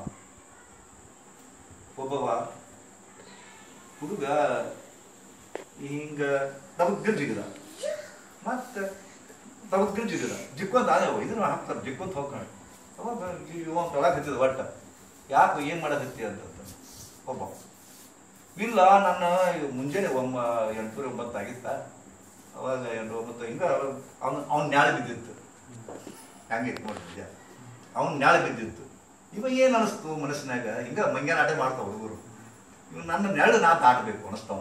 ಒಬ್ಬವ ಹುಡುಗ ಹಿಂಗ ತಬಗ್ಗಲ್ ಜಿಗದ ಮತ್ತ ತಬಗ್ಗಲ್ ಜಿಗದ ಜಿಕ್ಕೊಂತ ಅದೇ ಇದನ್ನ ಹಾಕ್ತಾರೆ ಜಿಕ್ಕೊಂತ ಹೋಗ್ಕೊಂಡು ಅವಾಗ ಇವ ತೊಳಕ್ ಹತ್ತಿದ ಒಟ್ಟ ಯಾಕೆ ಏನ್ ಮಾಡಕತ್ತಿ ಅಂತ ಒಬ್ಬ ಇಲ್ಲ ನನ್ನ ಮುಂಜಾನೆ ಒಮ್ಮ ಎಂಟೂರ ಒಂಬತ್ತು ಆಗಿತ್ತ ಅವಾಗ ಎಂಟು ಒಂಬತ್ತು ಹಿಂಗ ಅವನು ಅವ್ನ ನ್ಯಾಳ ಬಿದ್ದಿತ್ತು ಹಂಗೆ ನೋಡ್ತಿದ್ದೆ ಅವ್ನ ನ್ಯಾಳ ಬಿದ್ದಿತ್ತು ಇವ ಏನ್ ಅನಿಸ್ತು ಮನಸ್ಸಿನಾಗ ಹಿಂಗ ಮಂಗ್ಯಾನ ಆಟ ಮಾಡ್ತಾವ ಹುಡುಗರು ಇವ್ ನನ್ನ ನೆರಳು ನಾ ದಾಟಬೇಕು ಅನಿಸ್ತಾವ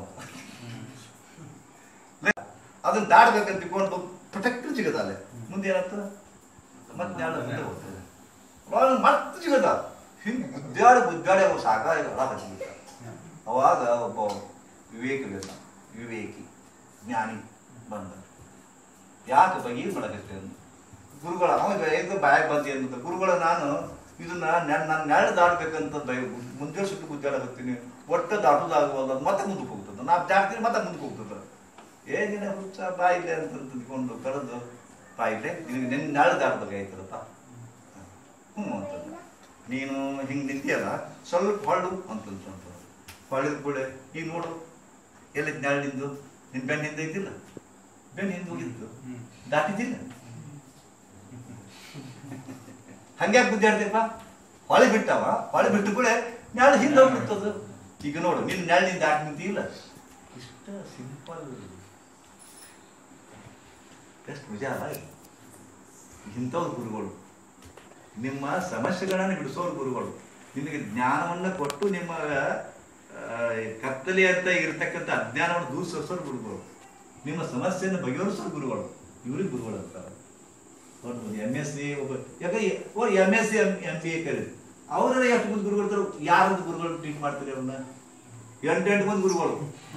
ಅದನ್ನ ದಾಟಬೇಕಂತ ತಿಳ್ಕೊಂಡು ಪ್ರೊಟೆಕ್ಟ್ ಸಿಗದ ಅಲ್ಲೇ ಮುಂದೆ ಏನಾಗ್ತದ ಮತ್ತೆ ನ್ಯಾಳ ಮುಂದೆ ಹೋಗ್ತದೆ ಅವಾಗ ಮತ್ತೆ ಸಿಗದ ಹಿಂಗ್ ಬುದ್ಧಾಡಿ ಬುದ್ಧಾಡಿ ಅವ ಸಾಕಾಗಿ ಹೊರ ಹಚ್ಚಿಬಿಟ್ಟ ಅವಾಗ ಒಬ್ಬ ವಿವೇಕವೇದ ವಿವೇಕಿ ಜ್ಞಾನಿ ಬಂದ ಯಾಕೆ ಬಗ್ಗೆ ಏನ್ ಮಾಡಕತ್ತೆ ಅಂತ ಗುರುಗಳ ಅವಾಗ ಏನು ಬಾಯ್ ಬಂದಿ ಅಂತ ಗುರುಗಳ ನಾನು ಇದನ್ನ ನನ್ನ ನನ್ನ ನೆರಳು ದಾಡ್ಬೇಕಂತ ಬೈ ಮುಂದೆ ಸುಟ್ಟು ಗುದ್ದಾಡಕತ್ತೀನಿ ಒಟ್ಟ ದಾಟುದಾಗುವಲ್ಲ ಅದು ಮತ್ತೆ ಮುಂದಕ್ಕೆ ಹೋಗ್ತದೆ ನಾ ದಾಟ್ತೀನಿ ಮತ್ತೆ ಮುಂದಕ್ಕೆ ಹೋಗ್ತದೆ ಏನಿನ ಹುಚ್ಚ ಬಾಯಿಲೆ ಅಂತ ತಿಳ್ಕೊಂಡು ಕರೆದು ಬಾಯಿಲೆ ನಿನಗೆ ನಿನ್ನ ನೆರಳು ದಾಟ್ಬೇಕಾಯ್ತದಪ್ಪ ಹ್ಞೂ ಅಂತಂದ ನೀನು ಹಿಂಗೆ ನಿಂತಿಯಲ್ಲ ಸ್ವಲ್ಪ ಹೊಳ್ಳು ಅಂತಂತ ಹೊಳಿದ ಕೂಡ ಈಗ ನೋಡು ಎಲ್ಲಿ ನೆರಳು ನಿಂದು ನಿನ್ನ ಬೆನ್ನ ಹಿಂದೆ ಐತಿಲ್ಲ ಬೆನ್ನ ಹಿಂದೆ ಹೋಗಿದ್ದು ದಾಟಿದ್ದಿಲ್ಲ ಹಂಗ್ಯಾಕೆ ಬುದ್ಧಾಡ್ತೀಪ್ಪ ಹೊಳೆ ಬಿಟ್ಟವ ಹೊಳೆ ಬಿಟ್ಟು ಕೂಡ ನೆರಳು ಹಿಂದೆ ಹೋಗ್ಬಿಡ್ತದ ಈಗ ನೋಡು ನಿನ್ನ ನೆರಳು ನಿಂದ ದಾಟಿ ನಿಂತಿಲ್ಲ ಇಷ್ಟ ಸಿಂಪಲ್ ಎಷ್ಟು ನಿಜ ಅಲ್ಲ ಇಂಥವ್ರು ಗುರುಗಳು ನಿಮ್ಮ ಸಮಸ್ಯೆಗಳನ್ನು ಬಿಡಿಸೋರು ಗುರುಗಳು ನಿಮಗೆ ಜ್ಞಾನವನ್ನ ಕೊಟ್ಟು ನಿಮ್ಮ ಆ, ಕತ್ತಲೆ ಅಂತ ಇರತಕ್ಕಂಥ ಅಜ್ಞಾನವನ್ನು ದೂರ ಸರಿಸೋರು ಗುರುಗಳು ನಿಮ್ಮ ಸಮಸ್ಯೆಯನ್ನು ಬಗೆಹರಿಸೋರು ಗುರುಗಳು ಇವ್ರಿಗೆ ಗುರುಗಳು ಅಂತಾರೆ ನೋಡ್ಬೋದು ಎಮ್ ಎಸ್ ಸಿ ಒಬ್ಬ ಯಾಕೆ M S C M B A ಕರೀರಿ ಅವರೆಲ್ಲ ಎಷ್ಟು ಮಂದಿ ಗುರುಗಳು ಇರ್ತಾರೆ ಯಾರು ಗುರುಗಳು ಟ್ರೀಟ್ ಮಾಡ್ತೀರಿ ಅವ್ರನ್ನ ಎಂಟು ಎಂಟು ಮಂದಿ ಗುರುಗಳು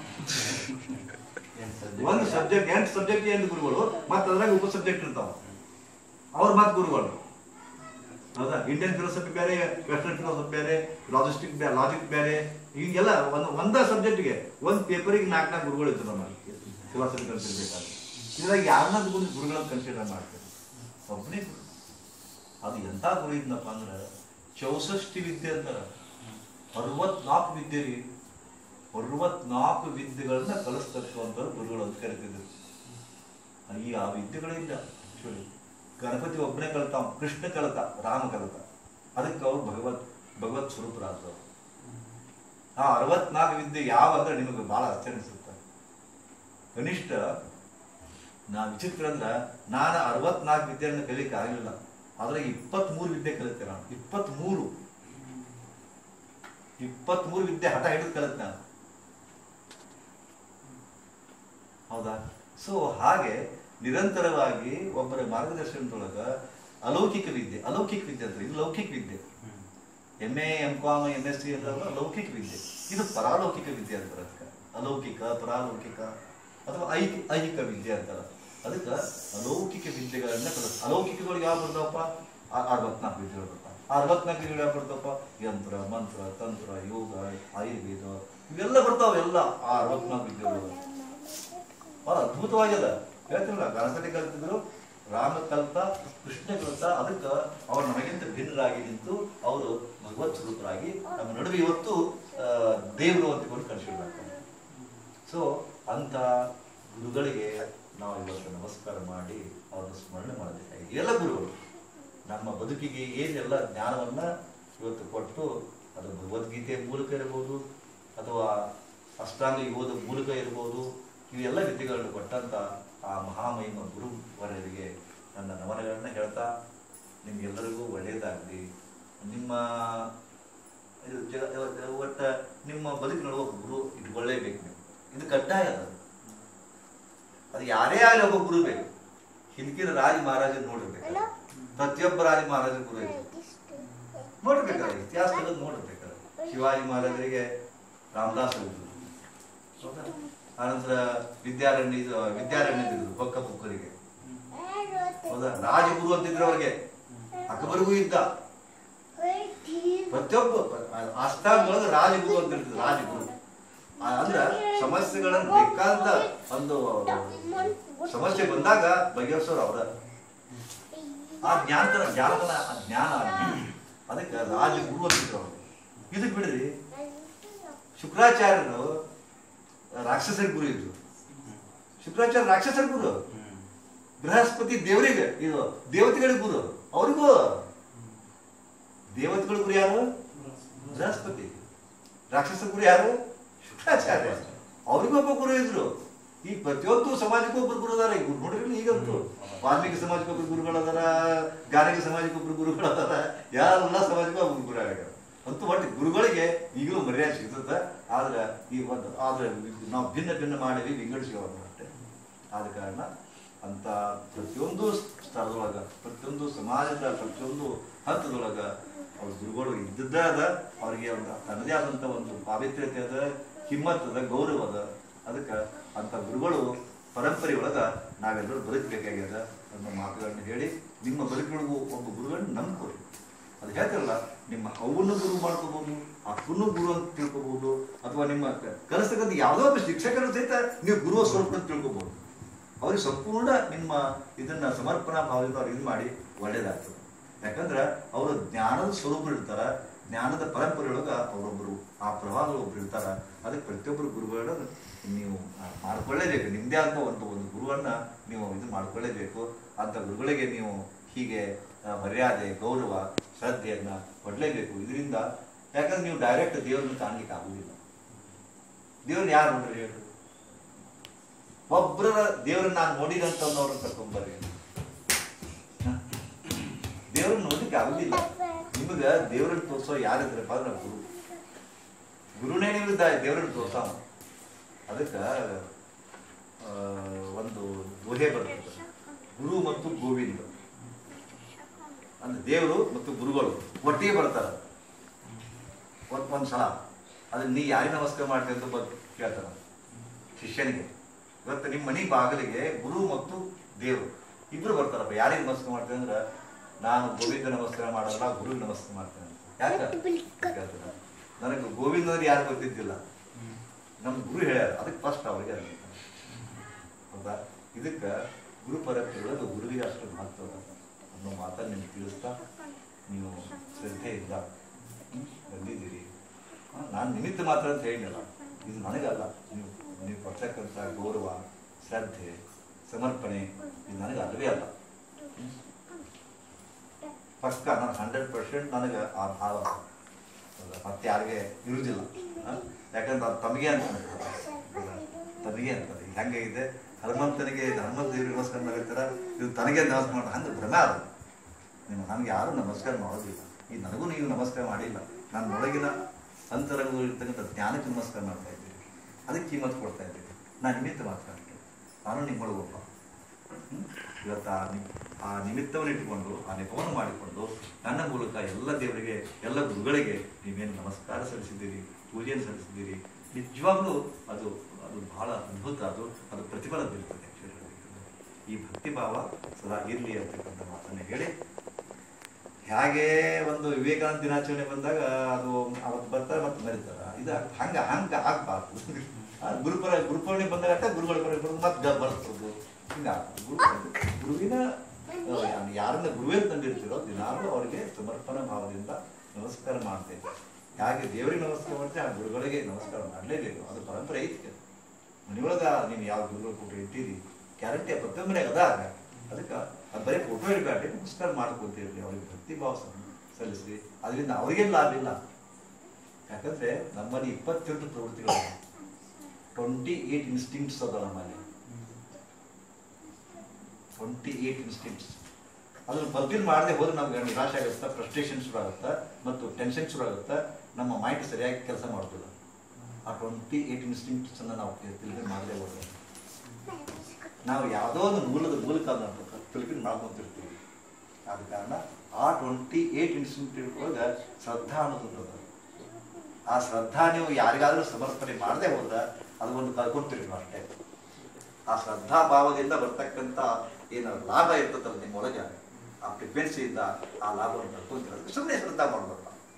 ಒಂದು ಸಬ್ಜೆಕ್ಟ್ ಎಂಟು ಸಬ್ಜೆಕ್ಟ್ ಎಂಟು ಗುರುಗಳು ಮತ್ತೆ ಅದ್ರಾಗ ಉಪ ಸಬ್ಜೆಕ್ಟ್ ಇರ್ತಾವ ಅವ್ರ ಮತ್ತೆ ಗುರುಗಳು ಹೌದಾ ಇಂಡಿಯನ್ ಫಿಲಾಸಫಿ ಬೇರೆ ವೆಸ್ಟರ್ನ್ ಫಿಲಾಸಫಿ ಬೇರೆ ಲಾಜಿಸ್ಟಿಕ್ ಬೇರೆ ಲಾಜಿಕ್ ಬೇರೆ ಹೀಗೆಲ್ಲ ಒಂದು ಒಂದ ಸಬ್ಜೆಕ್ಟ್ಗೆ ಒಂದು ಪೇಪರಿಗೆ ನಾಲ್ಕು ನಾಲ್ಕು ಗುರುಗಳು ಇರ್ತದೆ ನಮ್ಮಲ್ಲಿ ಫಿಲಾಸಫಿ ಕಲ್ತಿರ್ಬೇಕಾದ್ರೆ ಇದ್ರಾಗ ಯಾರನ್ನ ಗುರು ಗುರುಗಳನ್ನ ಕನ್ಸಿಡರ್ ಮಾಡ್ತಾರೆ ಒಬ್ಬನೇ ಗುರು ಅದು ಎಂಥ ಗುರು ಇದ್ನಪ್ಪ ಅಂದ್ರೆ ಚೌಸಷ್ಟಿ ವಿದ್ಯೆ ಅಂತಾರ ಅರವತ್ನಾಲ್ಕು ವಿದ್ಯೆ ರೀ ಅರವತ್ನಾಲ್ಕು ವಿದ್ಯೆಗಳನ್ನ ಕಲಿಸ್ತಕ್ಕಂಥವ್ರು ಗುರುಗಳು ಅಂತ ಕರಿತಿದ್ರು ಈ ಆ ವಿದ್ಯೆಗಳಿಲ್ಲ ಆಕ್ಚುಲಿ ಗಣಪತಿ ಒಬ್ಬನೇ ಕಲಿತಾವ ಕೃಷ್ಣ ಕಲಿತ ರಾಮ ಕಲಿತ ಅದಕ್ಕೆ ಅವ್ರು ಭಗವತ್ ಭಗವತ್ ಸ್ವರೂಪರಾದ್ರು ಆ ಅರವತ್ನಾಲ್ಕು ವಿದ್ಯೆ ಯಾವ ಅಂದ್ರೆ ನಿಮಗೆ ಬಹಳ ಆಶ್ಚರ್ಯ ಅನಿಸುತ್ತೆ ಕನಿಷ್ಠ ನಾ ವಿಚಿತ್ರ ಅಂದ್ರೆ ನಾನು ಅರವತ್ನಾಲ್ಕು ವಿದ್ಯೆಯನ್ನು ಕಲಿಯಕ್ಕೆ ಆಗಲಿಲ್ಲ ಆದ್ರೆ ಇಪ್ಪತ್ಮೂರು ವಿದ್ಯೆ ಕಲಿತೆ ನಾನು ಇಪ್ಪತ್ಮೂರು ಇಪ್ಪತ್ಮೂರು ವಿದ್ಯೆ ಹಠ ಹಿಡಿದು ಕಲಿತೆ ನಾನು ಹೌದಾ ಸೊ ಹಾಗೆ ನಿರಂತರವಾಗಿ ಒಬ್ಬರ ಮಾರ್ಗದರ್ಶನದೊಳಗ ಅಲೌಕಿಕ ವಿದ್ಯೆ ಅಲೌಕಿಕ ವಿದ್ಯೆ ಅಂದ್ರೆ ಇದು ಲೌಕಿಕ ವಿದ್ಯೆ M A M com M S C ಎಲ್ಲ ಲೌಕಿಕ ವಿದ್ಯೆ ಇದು ಪರಾಲೌಕಿಕ ವಿದ್ಯೆ ಅಂತಾರೆ ಅದಕ್ಕೆ ಅಲೌಕಿಕ ಪರಾಲೌಕಿಕ ಅಥವಾ ಐಕ ಐಹಿಕ ವಿದ್ಯೆ ಅಂತಾರ ಅದಕ್ಕೆ ಅಲೌಕಿಕ ವಿದ್ಯೆಗಳನ್ನ ಕಲಿಸ್ ಅಲೌಕಿಕದೊಳಗೆ ಯಾವ ಬರ್ತಾವಪ್ಪ ಆ- ಅರವತ್ನಾಲ್ಕು ವಿದ್ಯೆಗಳು ಬರ್ತಾವ ಆ ಅರವತ್ನಾಲ್ಕು ವಿದ್ಯೆಗಳು ಯಾವ ಬರ್ತಾವಪ್ಪ ಯಂತ್ರ ಮಂತ್ರ ತಂತ್ರ ಯೋಗ ಆಯುರ್ವೇದ ಇವೆಲ್ಲ ಬರ್ತಾವ ಎಲ್ಲ ಆ ಅರವತ್ನಾಲ್ಕು ವಿದ್ಯೆಗಳು ಬಹಳ ಅದ್ಭುತವಾಗ್ಯದ ಹೇಳ್ತಿರಲ್ಲ ಗಣಪತಿ ಕಲ್ತಿದ್ರು ರಾಮ ಕಲ್ತ ಕೃಷ್ಣ ಕಲ್ತ ಅದಕ್ಕೆ ಅವ್ರು ನಮಗಿಂತ ಭಿನ್ನರಾಗಿ ನಿಂತು ಅವರು ಭಗವತ್ ಸ್ವರೂಪರಾಗಿ ನಮ್ಮ ನಡುವೆ ಇವತ್ತು ಆ, ದೇವರು ಅಂತಿಕೊಂಡು ಕಳಿಸಿರ್ತಾರೆ ಸೊ ಅಂತ ಗುರುಗಳಿಗೆ ನಾವು ಇವತ್ತು ನಮಸ್ಕಾರ ಮಾಡಿ ಅವ್ರನ್ನ ಸ್ಮರಣೆ ಮಾಡಬೇಕಾಗಿದೆ ಎಲ್ಲ ಗುರುಗಳು ನಮ್ಮ ಬದುಕಿಗೆ ಏನೆಲ್ಲ ಜ್ಞಾನವನ್ನ ಇವತ್ತು ಕೊಟ್ಟು ಅದು ಭಗವದ್ಗೀತೆಯ ಮೂಲಕ ಇರಬಹುದು ಅಥವಾ ಅಷ್ಟಾಂಗ ಯೋಗದ ಮೂಲಕ ಇರಬಹುದು ಇವೆಲ್ಲ ವಿದ್ಯೆಗಳನ್ನು ಕೊಟ್ಟಂತ ಆ ಮಹಾಮಹಿಮ ಗುರು ವರ್ಯರಿಗೆ ನನ್ನ ನಮನಗಳನ್ನ ಹೇಳ್ತಾ ನಿಮ್ಗೆಲ್ಲರಿಗೂ ಒಳ್ಳೆಯದಾಗಲಿ ನಿಮ್ಮ ಇದು ಜಗ- ಜಗ- ಒಟ್ಟ ನಿಮ್ಮ ಬದುಕಿನೊಳಗೆ ಒಬ್ಬ ಗುರು ಇಟ್ಕೊಳ್ಳೇಬೇಕು ನೀವು ಇದು ಕಡ್ಡಾಯ ಅದು ಅದು ಯಾರೇ ಆಗಲಿ ಒಬ್ಬ ಗುರು ಬೇಕು ಹಿಂದಿನ ರಾಜ ಮಹಾರಾಜ ನೋಡಿರ್ಬೇಕು ಪ್ರತಿಯೊಬ್ಬ ರಾಜ ಮಹಾರಾಜ ಗುರು ಇದ್ರು ನೋಡ್ಬೇಕಾದ್ರೆ ಇತಿಹಾಸ ತೆಗೆದು ನೋಡ್ಬೇಕಾದ್ರೆ ಶಿವಾಜಿ ಮಹಾರಾಜರಿಗೆ ರಾಮದಾಸ್ ಇದ್ರು ಹೌದಾ? ಆನಂತರ ವಿದ್ಯಾರಣ್ಯ ಇದು ವಿದ್ಯಾರಣ್ಯ ಇದ್ರು ಬೊಕ್ಕ ಬುಕ್ಕರಿಗೆ ಹೌದಾ ರಾಜಗುರು ಅಂತಿದ್ರು ಅವ್ರಿಗೆ ಅಕ್ಬರಿಗೂ ಇದ್ದ ಪ್ರತಿಯೊಬ್ಬ ಆಸ್ಥಾನದೊಳಗೆ ರಾಜಗುರು ಅಂತ ಇರ್ತದೆ ರಾಜಗುರು ಆ- ಅಂದ್ರ ಸಮಸ್ಯೆಗಳನ್ನ ಬೇಕಾದ ಒಂದು ಸಮಸ್ಯೆ ಬಂದಾಗ ಬಗೆಹರಿಸೋರು ಅವ್ರ ಆ ಜ್ಞಾನತನ ಜ್ಞಾನತನ ಆ ಜ್ಞಾನ ಅದಕ್ಕೆ ರಾಜಗುರು ಅಂತಿದ್ರು ಅವ್ರು ಇದಕ್ಕೆ ಬಿಡ್ರಿ ಶುಕ್ರಾಚಾರ್ಯರು ರಾಕ್ಷಸರ ಗುರು ಇದ್ರು ಶುಕ್ರಾಚಾರ್ಯ ರಾಕ್ಷಸರ ಗುರು ಬೃಹಸ್ಪತಿ ದೇವರಿಗೆ ಇದು ದೇವತೆಗಳಿಗೆ ಗುರು ಅವ್ರಿಗೂ ದೇವತೆಗಳ ಗುರು ಯಾರು ಬೃಹಸ್ಪತಿ ರಾಕ್ಷಸ ಗುರು ಯಾರು ಶುಕ್ರಾಚಾರ್ಯ ಅವ್ರಿಗೂ ಒಬ್ಬ ಗುರು ಇದ್ರು ಈ ಪ್ರತಿಯೊಂದು ಸಮಾಜಕ್ಕೂ ಒಬ್ಬರು ಗುರು ಅದಾರ ಈಗ ನೋಡ್ರಿ ಈಗಂತೂ ವಾಲ್ಮೀಕಿ ಸಮಾಜಕ್ಕೆ ಒಬ್ರು ಗುರುಗಳದಾರ ಗಾನಗಿ ಸಮಾಜಕ್ಕೆ ಒಬ್ರು ಗುರುಗಳದಾರ ಎಲ್ಲ ಸಮಾಜಕ್ಕೂ ಒಬ್ರು ಗುರು ಆಗ್ಯಾರ ಅಂತೂ ಒಟ್ಟು ಗುರುಗಳಿಗೆ ಈಗಲೂ ಮರ್ಯಾದೆ ಸಿಗ್ತದ ಆದ್ರೆ ಈ ಒಂದು ಆದ್ರೆ ನಾವು ಭಿನ್ನ ಭಿನ್ನ ಮಾಡಿವಿ ವಿಂಗಡಿಸ್ಕೊಳ್ಳೋದು ಅಷ್ಟೇ ಆದ ಕಾರಣ ಅಂತ ಪ್ರತಿಯೊಂದು ಸ್ಥಳದೊಳಗ ಪ್ರತಿಯೊಂದು ಸಮಾಜದ ಪ್ರತಿಯೊಂದು ಹಂತದೊಳಗ ಅವ್ರ ಗುರುಗಳು ಇದ್ದದ್ದ ಅದ ಅವ್ರಿಗೆ ಒಂದು ತನ್ನದೇ ಆದಂತ ಒಂದು ಪಾವಿತ್ರ್ಯತೆ ಅದ ಹಿಮ್ಮತ್ ಅದ ಗೌರವ ಅದ ಅದಕ್ಕೆ ಅಂತ ಗುರುಗಳು ಪರಂಪರೆ ಒಳಗ ನಾವೆಲ್ಲರೂ ಬದುಕಬೇಕಾಗ್ಯದ ಅನ್ನೋ ಮಾತುಗಳನ್ನ ಹೇಳಿ ನಿಮ್ಮ ಬದುಕಿನೊಳಗೂ ಒಬ್ಬ ಗುರುಗಳನ್ನ ನಂಬ್ಕೊರಿ ಅದು ಹೇಳ್ತಾರಲ್ಲ ನಿಮ್ಮ ಅವನ್ನು ಗುರು ಮಾಡ್ಕೋಬಹುದು ಅಪ್ಪನ್ನು ಗುರು ಅಂತ ತಿಳ್ಕೊಬಹುದು ಅಥವಾ ನಿಮ್ಮ ಕ- ಕಲಿಸ್ತಕ್ಕಂಥ ಯಾವುದೋ ಒಬ್ಬ ಶಿಕ್ಷಕರು ಸಹಿತ ನೀವು ಗುರುವ ಸ್ವರೂಪ ಅಂತ ತಿಳ್ಕೊಬಹುದು ಅವ್ರಿಗೆ ಸಂಪೂರ್ಣ ನಿಮ್ಮ ಇದನ್ನ ಸಮರ್ಪಣಾ ಭಾವದಿಂದ ಅವ್ರಿಗೆ ಇದು ಮಾಡಿ ಒಳ್ಳೇದಾಗ್ತದೆ ಯಾಕಂದ್ರೆ ಅವರು ಜ್ಞಾನದ ಸ್ವರೂಪ ಇರ್ತಾರ ಜ್ಞಾನದ ಪರಂಪರೆಯೊಳಗ ಅವರೊಬ್ಬರು ಆ ಪ್ರಭಾವಗಳು ಒಬ್ರು ಇರ್ತಾರ ಅದಕ್ಕೆ ಪ್ರತಿಯೊಬ್ಬರು ಗುರುಗಳನ್ನ ನೀವು ಆ, ಮಾಡ್ಕೊಳ್ಳೇಬೇಕು ನಿಮ್ದೇ ಅಂತ ಒಂದು ಒಂದು ಗುರುವನ್ನ ನೀವು ಇದು ಮಾಡ್ಕೊಳ್ಳೇಬೇಕು ಅಂತ ಗುರುಗಳಿಗೆ ನೀವು ಹೀಗೆ ಆ, ಮರ್ಯಾದೆ ಗೌರವ ಶ್ರದ್ಧೆಯನ್ನ ಕೊಡ್ಲೇಬೇಕು ಇದರಿಂದ ಯಾಕಂದ್ರೆ ನೀವು ಡೈರೆಕ್ಟ್ ದೇವರನ್ನ ಕಾಣ್ಲಿಕ್ಕೆ ಆಗುದಿಲ್ಲ ದೇವ್ರನ್ನ ಯಾರು ನೋಡ್ರಿ ಹೇಳ್ರಿ ಒಬ್ಬರ ದೇವ್ರನ್ನ ನಾನು ನೋಡಿದಂತವ್ರನ್ನ ಕರ್ಕೊಂಬರ್ರಿ ಹ? ದೇವ್ರನ್ನ ನೋಡ್ಲಿಕ್ಕೆ ಆಗುದಿಲ್ಲ ನಿಮಗ ದೇವ್ರನ್ನ ತೋರ್ಸೋ ಯಾರಿದ್ರಪ್ಪ ಅಂದ್ರೆ ಗುರು ಗುರುನೇ ನಿಮ್ಗೆ ದೇವ್ರನ್ನ ತೋರ್ಸಾವ ಅದಕ್ಕ ಆ, ಒಂದು ದೋಹೆ ಬರ್ತದೆ ಗುರು ಮತ್ತು ಗೋವಿಂದ ಅಂದ್ರೆ ದೇವರು ಮತ್ತು ಗುರುಗಳು ಒಟ್ಟಿಗೆ ಬರ್ತಾರ ಒಂದ್ ಒಂದ್ ಸಲ ಅದ್ರ ನೀ ಯಾರಿಗೆ ನಮಸ್ಕಾರ ಮಾಡ್ತೀಯ ಅಂತ ಬಂದು ಕೇಳ್ತಾರ ಶಿಷ್ಯನಿಗೆ ಇವತ್ತು ನಿಮ್ಮ ಮನೆ ಬಾಗಿಲಿಗೆ ಗುರು ಮತ್ತು ದೇವರು ಇಬ್ರು ಬರ್ತಾರಪ್ಪ ಯಾರಿಗೆ ನಮಸ್ಕಾರ ಮಾಡ್ತೇನೆ ಅಂದ್ರೆ ನಾನು ಗೋವಿಂದ ನಮಸ್ಕಾರ ಮಾಡಲ್ಲ ಗುರುವಿಗೆ ನಮಸ್ಕಾರ ಮಾಡ್ತೇನೆ ಅಂತ ಯಾಕೆ ಕೇಳ್ತಾರ ನನಗೆ ಗೋವಿಂದ ಅಂದ್ರೆ ಯಾರು ಗೊತ್ತಿದ್ದಿಲ್ಲ ನಮ್ಮ ಗುರು ಹೇಳ್ಯಾರ ಅದಕ್ಕೆ ಫಸ್ಟ್ ಅವ್ರಿಗೆ ಅನ್ಬೇಕು ಹೌದಾ ಇದಕ್ಕೆ ಗುರು ಪರಂಪರೆಯೊಳಗೆ ಗುರುವಿಗೆ ಅಷ್ಟು ಮಹತ್ವ ಅದ ಅನ್ನೋ ಮಾತನ್ನು ನಿಮ್ಗೆ ತಿಳಿಸ್ತಾ ನೀವು ಶ್ರದ್ಧೆಯಿಂದ ಹ್ಮ್, ಬಂದಿದ್ದೀರಿ ನಾನು ನಿಮಿತ್ತ ಮಾತ್ರ ಅಂತ ಹೇಳಿಲ್ಲ ಇದು ನನಗಲ್ಲ ನೀವು ನೀವು ಕೊಡ್ತಕ್ಕಂಥ ಗೌರವ ಶ್ರದ್ಧೆ ಸಮರ್ಪಣೆ ಇದು ನನಗೆ ಅಲ್ಲವೇ ಅಲ್ಲ ಹ್ಮ್. ಪಕ್ಕ ನಾನು ಹಂಡ್ರೆಡ್ ಪರ್ಸೆಂಟ್ ನನಗೆ ಆ ಭಾವ ಹೌದಾ? ಮತ್ತೆ ಯಾರಿಗೆ ಇರುವುದಿಲ್ಲ ಹ? ಯಾಕಂದ್ರೆ ಅದು ತಮಗೆ ಅಂತ ಅನ್ಕೋತಾರೆ. ಹೌದಾ? ತನಗೆ ಅಂತದೆ ಈಗ ಹೆಂಗಾಗಿದೆ ಹನುಮಂತನಿಗೆ ಹನುಮಂತ ದೇವ್ರಿಗೆ ನಮಸ್ಕಾರ ಮಾಡಿರ್ತಾರ ಇದು ತನಗೆ ನಮಸ್ಕಾರ ಮಾಡ ಹಂಗೆ ಭ್ರಮೆ ಅದು ನೀವು ನನಗೆ ಯಾರು ನಮಸ್ಕಾರ ಮಾಡೋದಿಲ್ಲ ಈ ನನಗೂ ನೀವು ನಮಸ್ಕಾರ ಮಾಡಿಲ್ಲ ನನ್ನ ಒಳಗಿನ ಅಂತರಂಗದಲ್ಲಿರ್ತಕ್ಕಂಥ ಜ್ಞಾನಕ್ಕೆ ನಮಸ್ಕಾರ ಮಾಡ್ತಾ ಇದ್ದೀರಿ ಅದಕ್ಕೆ ಕಿಮ್ಮತ್ತು ಕೊಡ್ತಾ ಇದ್ದೀರಿ ನಾನು ನಿಮಿತ್ತ ಮಾತ್ರ ನಾನು ನಿಮ್ಮೊಳಗೊಬ್ಬ ಹ್ಮ್? ಇವತ್ತು ಆ ನಿ ಆ ನಿಮಿತ್ತವನ್ನು ಇಟ್ಟುಕೊಂಡು ಆ ನೆಪವನ್ನು ಮಾಡಿಕೊಂಡು ನನ್ನ ಮೂಲಕ ಎಲ್ಲ ದೇವರಿಗೆ ಎಲ್ಲ ಗುರುಗಳಿಗೆ ನೀವೇನು ನಮಸ್ಕಾರ ಸಲ್ಲಿಸಿದ್ದೀರಿ ಪೂಜೆಯನ್ನು ಸಲ್ಲಿಸಿದ್ದೀರಿ ನಿಜವಾಗ್ಲೂ ಅದು ಅದು ಬಹಳ ಅದ್ಭುತ ಅದು ಅದು ಪ್ರತಿಫಲ ಬೀರ್ತದೆ actually ಹೇಳ್ಬೇಕಂದ್ರೆ. ಈ ಭಕ್ತಿ ಭಾವ ಸದಾ ಇರಲಿ ಅಂತಕ್ಕಂಥ ಮಾತನ್ನು ಹೇಳಿ ಹೇಗೆ ಒಂದು ವಿವೇಕಾನಂದ ದಿನಾಚರಣೆ ಬಂದಾಗ ಅದು ಅವತ್ತು ಬರ್ತಾರೆ ಮತ್ತೆ ಮರಿತಾರ ಇದು ಹಂಗ ಹಂಗ ಆಗ್ಬಾರ್ದು ಆ ಗುರುಪರ ಗುರುಪೌರ್ಣಿ ಬಂದಾಗ ಅಷ್ಟ ಗುರುಗಳ ಪರ ಬರೋದು ಮತ್ತೆ ಬರ್ತದ್ದು ಹಿಂಗ ಗುರು ಗುರುವಿನ ಆ, ಯಾರನ್ನ ಗುರುವೇ ತಂದಿರ್ತೀರೋ ದಿನಾಲೂ ಅವರಿಗೆ ಸಮರ್ಪಣಾ ಭಾವದಿಂದ ನಮಸ್ಕಾರ ಮಾಡ್ತೇವೆ ಹೇಗೆ ದೇವರಿಗೆ ನಮಸ್ಕಾರ ಮಾಡ್ತೇವೆ ಆ ಗುರುಗಳಿಗೆ ನಮಸ್ಕಾರ ಮಾಡಲೇಬೇಕು ಅದು ಪರಂಪರೆ ಐತಿ ಮನೆಯೊಳಗ ನೀವು ಯಾವ ಗುರುಗಳು ಫೋಟೋ ಇಟ್ಟಿರಿ ಗ್ಯಾರಂಟಿ ಪ್ರತಿಯೊಂದು ಮನೆಯಾಗ ಅದ ಆಗ. ಅದಕ್ಕೆ ಅದು ಬರೀ ಫೋಟೋ ಇರಬೇಡಿ ನಮಸ್ಕಾರ ಮಾಡ್ಕೊತಿರ್ಲಿ ಅವ್ರಿಗೆ ಭಕ್ತಿ ಭಾವ ಸ- ಸಲ್ಲಿಸ್ರಿ ಅದರಿಂದ ಅವ್ರಿಗೆ ಲಾಭ ಇಲ್ಲ ಯಾಕಂದ್ರೆ ನಮ್ಮಲ್ಲಿ ಇಪ್ಪತ್ತೆಂಟು ಪ್ರವೃತ್ತಿಗಳು ಟ್ವೆಂಟಿ ಏಟ್ ಇನ್ಸ್ಟಿಂಕ್ಟ್ಸ್ ಅದ ನಮ್ಮಲ್ಲಿ ಟ್ವೆಂಟಿ ಏಟ್ ಇನ್ಸ್ಟಿಂಕ್ಟ್ಸ್ ಅದನ್ನ ಫಲ್ಫಿಲ್ ಮಾಡದೆ ಹೋದ್ರೆ ನಮ್ಗೆ ನಿರಾಶೆ ಆಗುತ್ತೆ ಫ್ರಸ್ಟ್ರೇಷನ್ ಶುರು ಆಗುತ್ತೆ ಮತ್ತು ಟೆನ್ಷನ್ ಶುರು ಆಗುತ್ತೆ ನಮ್ಮ ಮೈಂಡ್ ಸರಿಯಾಗಿ ಕೆಲಸ ಮಾಡೋದಿಲ್ಲ ಆ ಟ್ವೆಂಟಿ ಏಟ್ ಇನ್ಸ್ಟಿಂಕ್ಟ್ಸ್ ಅನ್ನ ನಾವು ತಿಳ್ಕೊಂಡು ಮಾಡದೆ ಹೋದ್ರೆ ನಾವು ಯಾವುದೋ ಒಂದು ಮೂಲದ ಮೂಲಕ ಅದನ್ನ ತಿಳ್ಕೊಂಡು ಮಾಡ್ಕೊಂತಿರ್ತೀವಿ ಆದ ಕಾರಣ ಆ ಟ್ವೆಂಟಿ ಏಟ್ ಇನ್ಸ್ಟಿಂಕ್ಟ್ ಒಳಗೆ ಶ್ರದ್ಧಾ ಅನ್ನೋದು ಅದ. ಆ ಶ್ರದ್ಧಾ ನೀವು ಯಾರಿಗಾದ್ರೂ ಸಮರ್ಪಣೆ ಮಾಡದೆ ಹೋದ್ರ ಅದು ಒಂದು ಕಳ್ಕೊಂತೀರಿ ನೀವು ಅಷ್ಟೇ ಆ ಶ್ರದ್ಧಾ ಭಾವದಿಂದ ಬರ್ತಕ್ಕಂಥ ಏನು ಲಾಭ ಇರ್ತದಲ್ಲ ನಿಮ್ಮೊಳಗೆ ಆ ಫ್ರಿಕ್ವೆನ್ಸಿಯಿಂದ ಆ ಲಾಭವನ್ನು ಕಳ್ಕೊಂತೀರ ಅದಕ್ಕೆ ಸುಮ್ಮನೆ ಶ್ರದ್ಧಾ ಮಾಡ್ಬೇಕು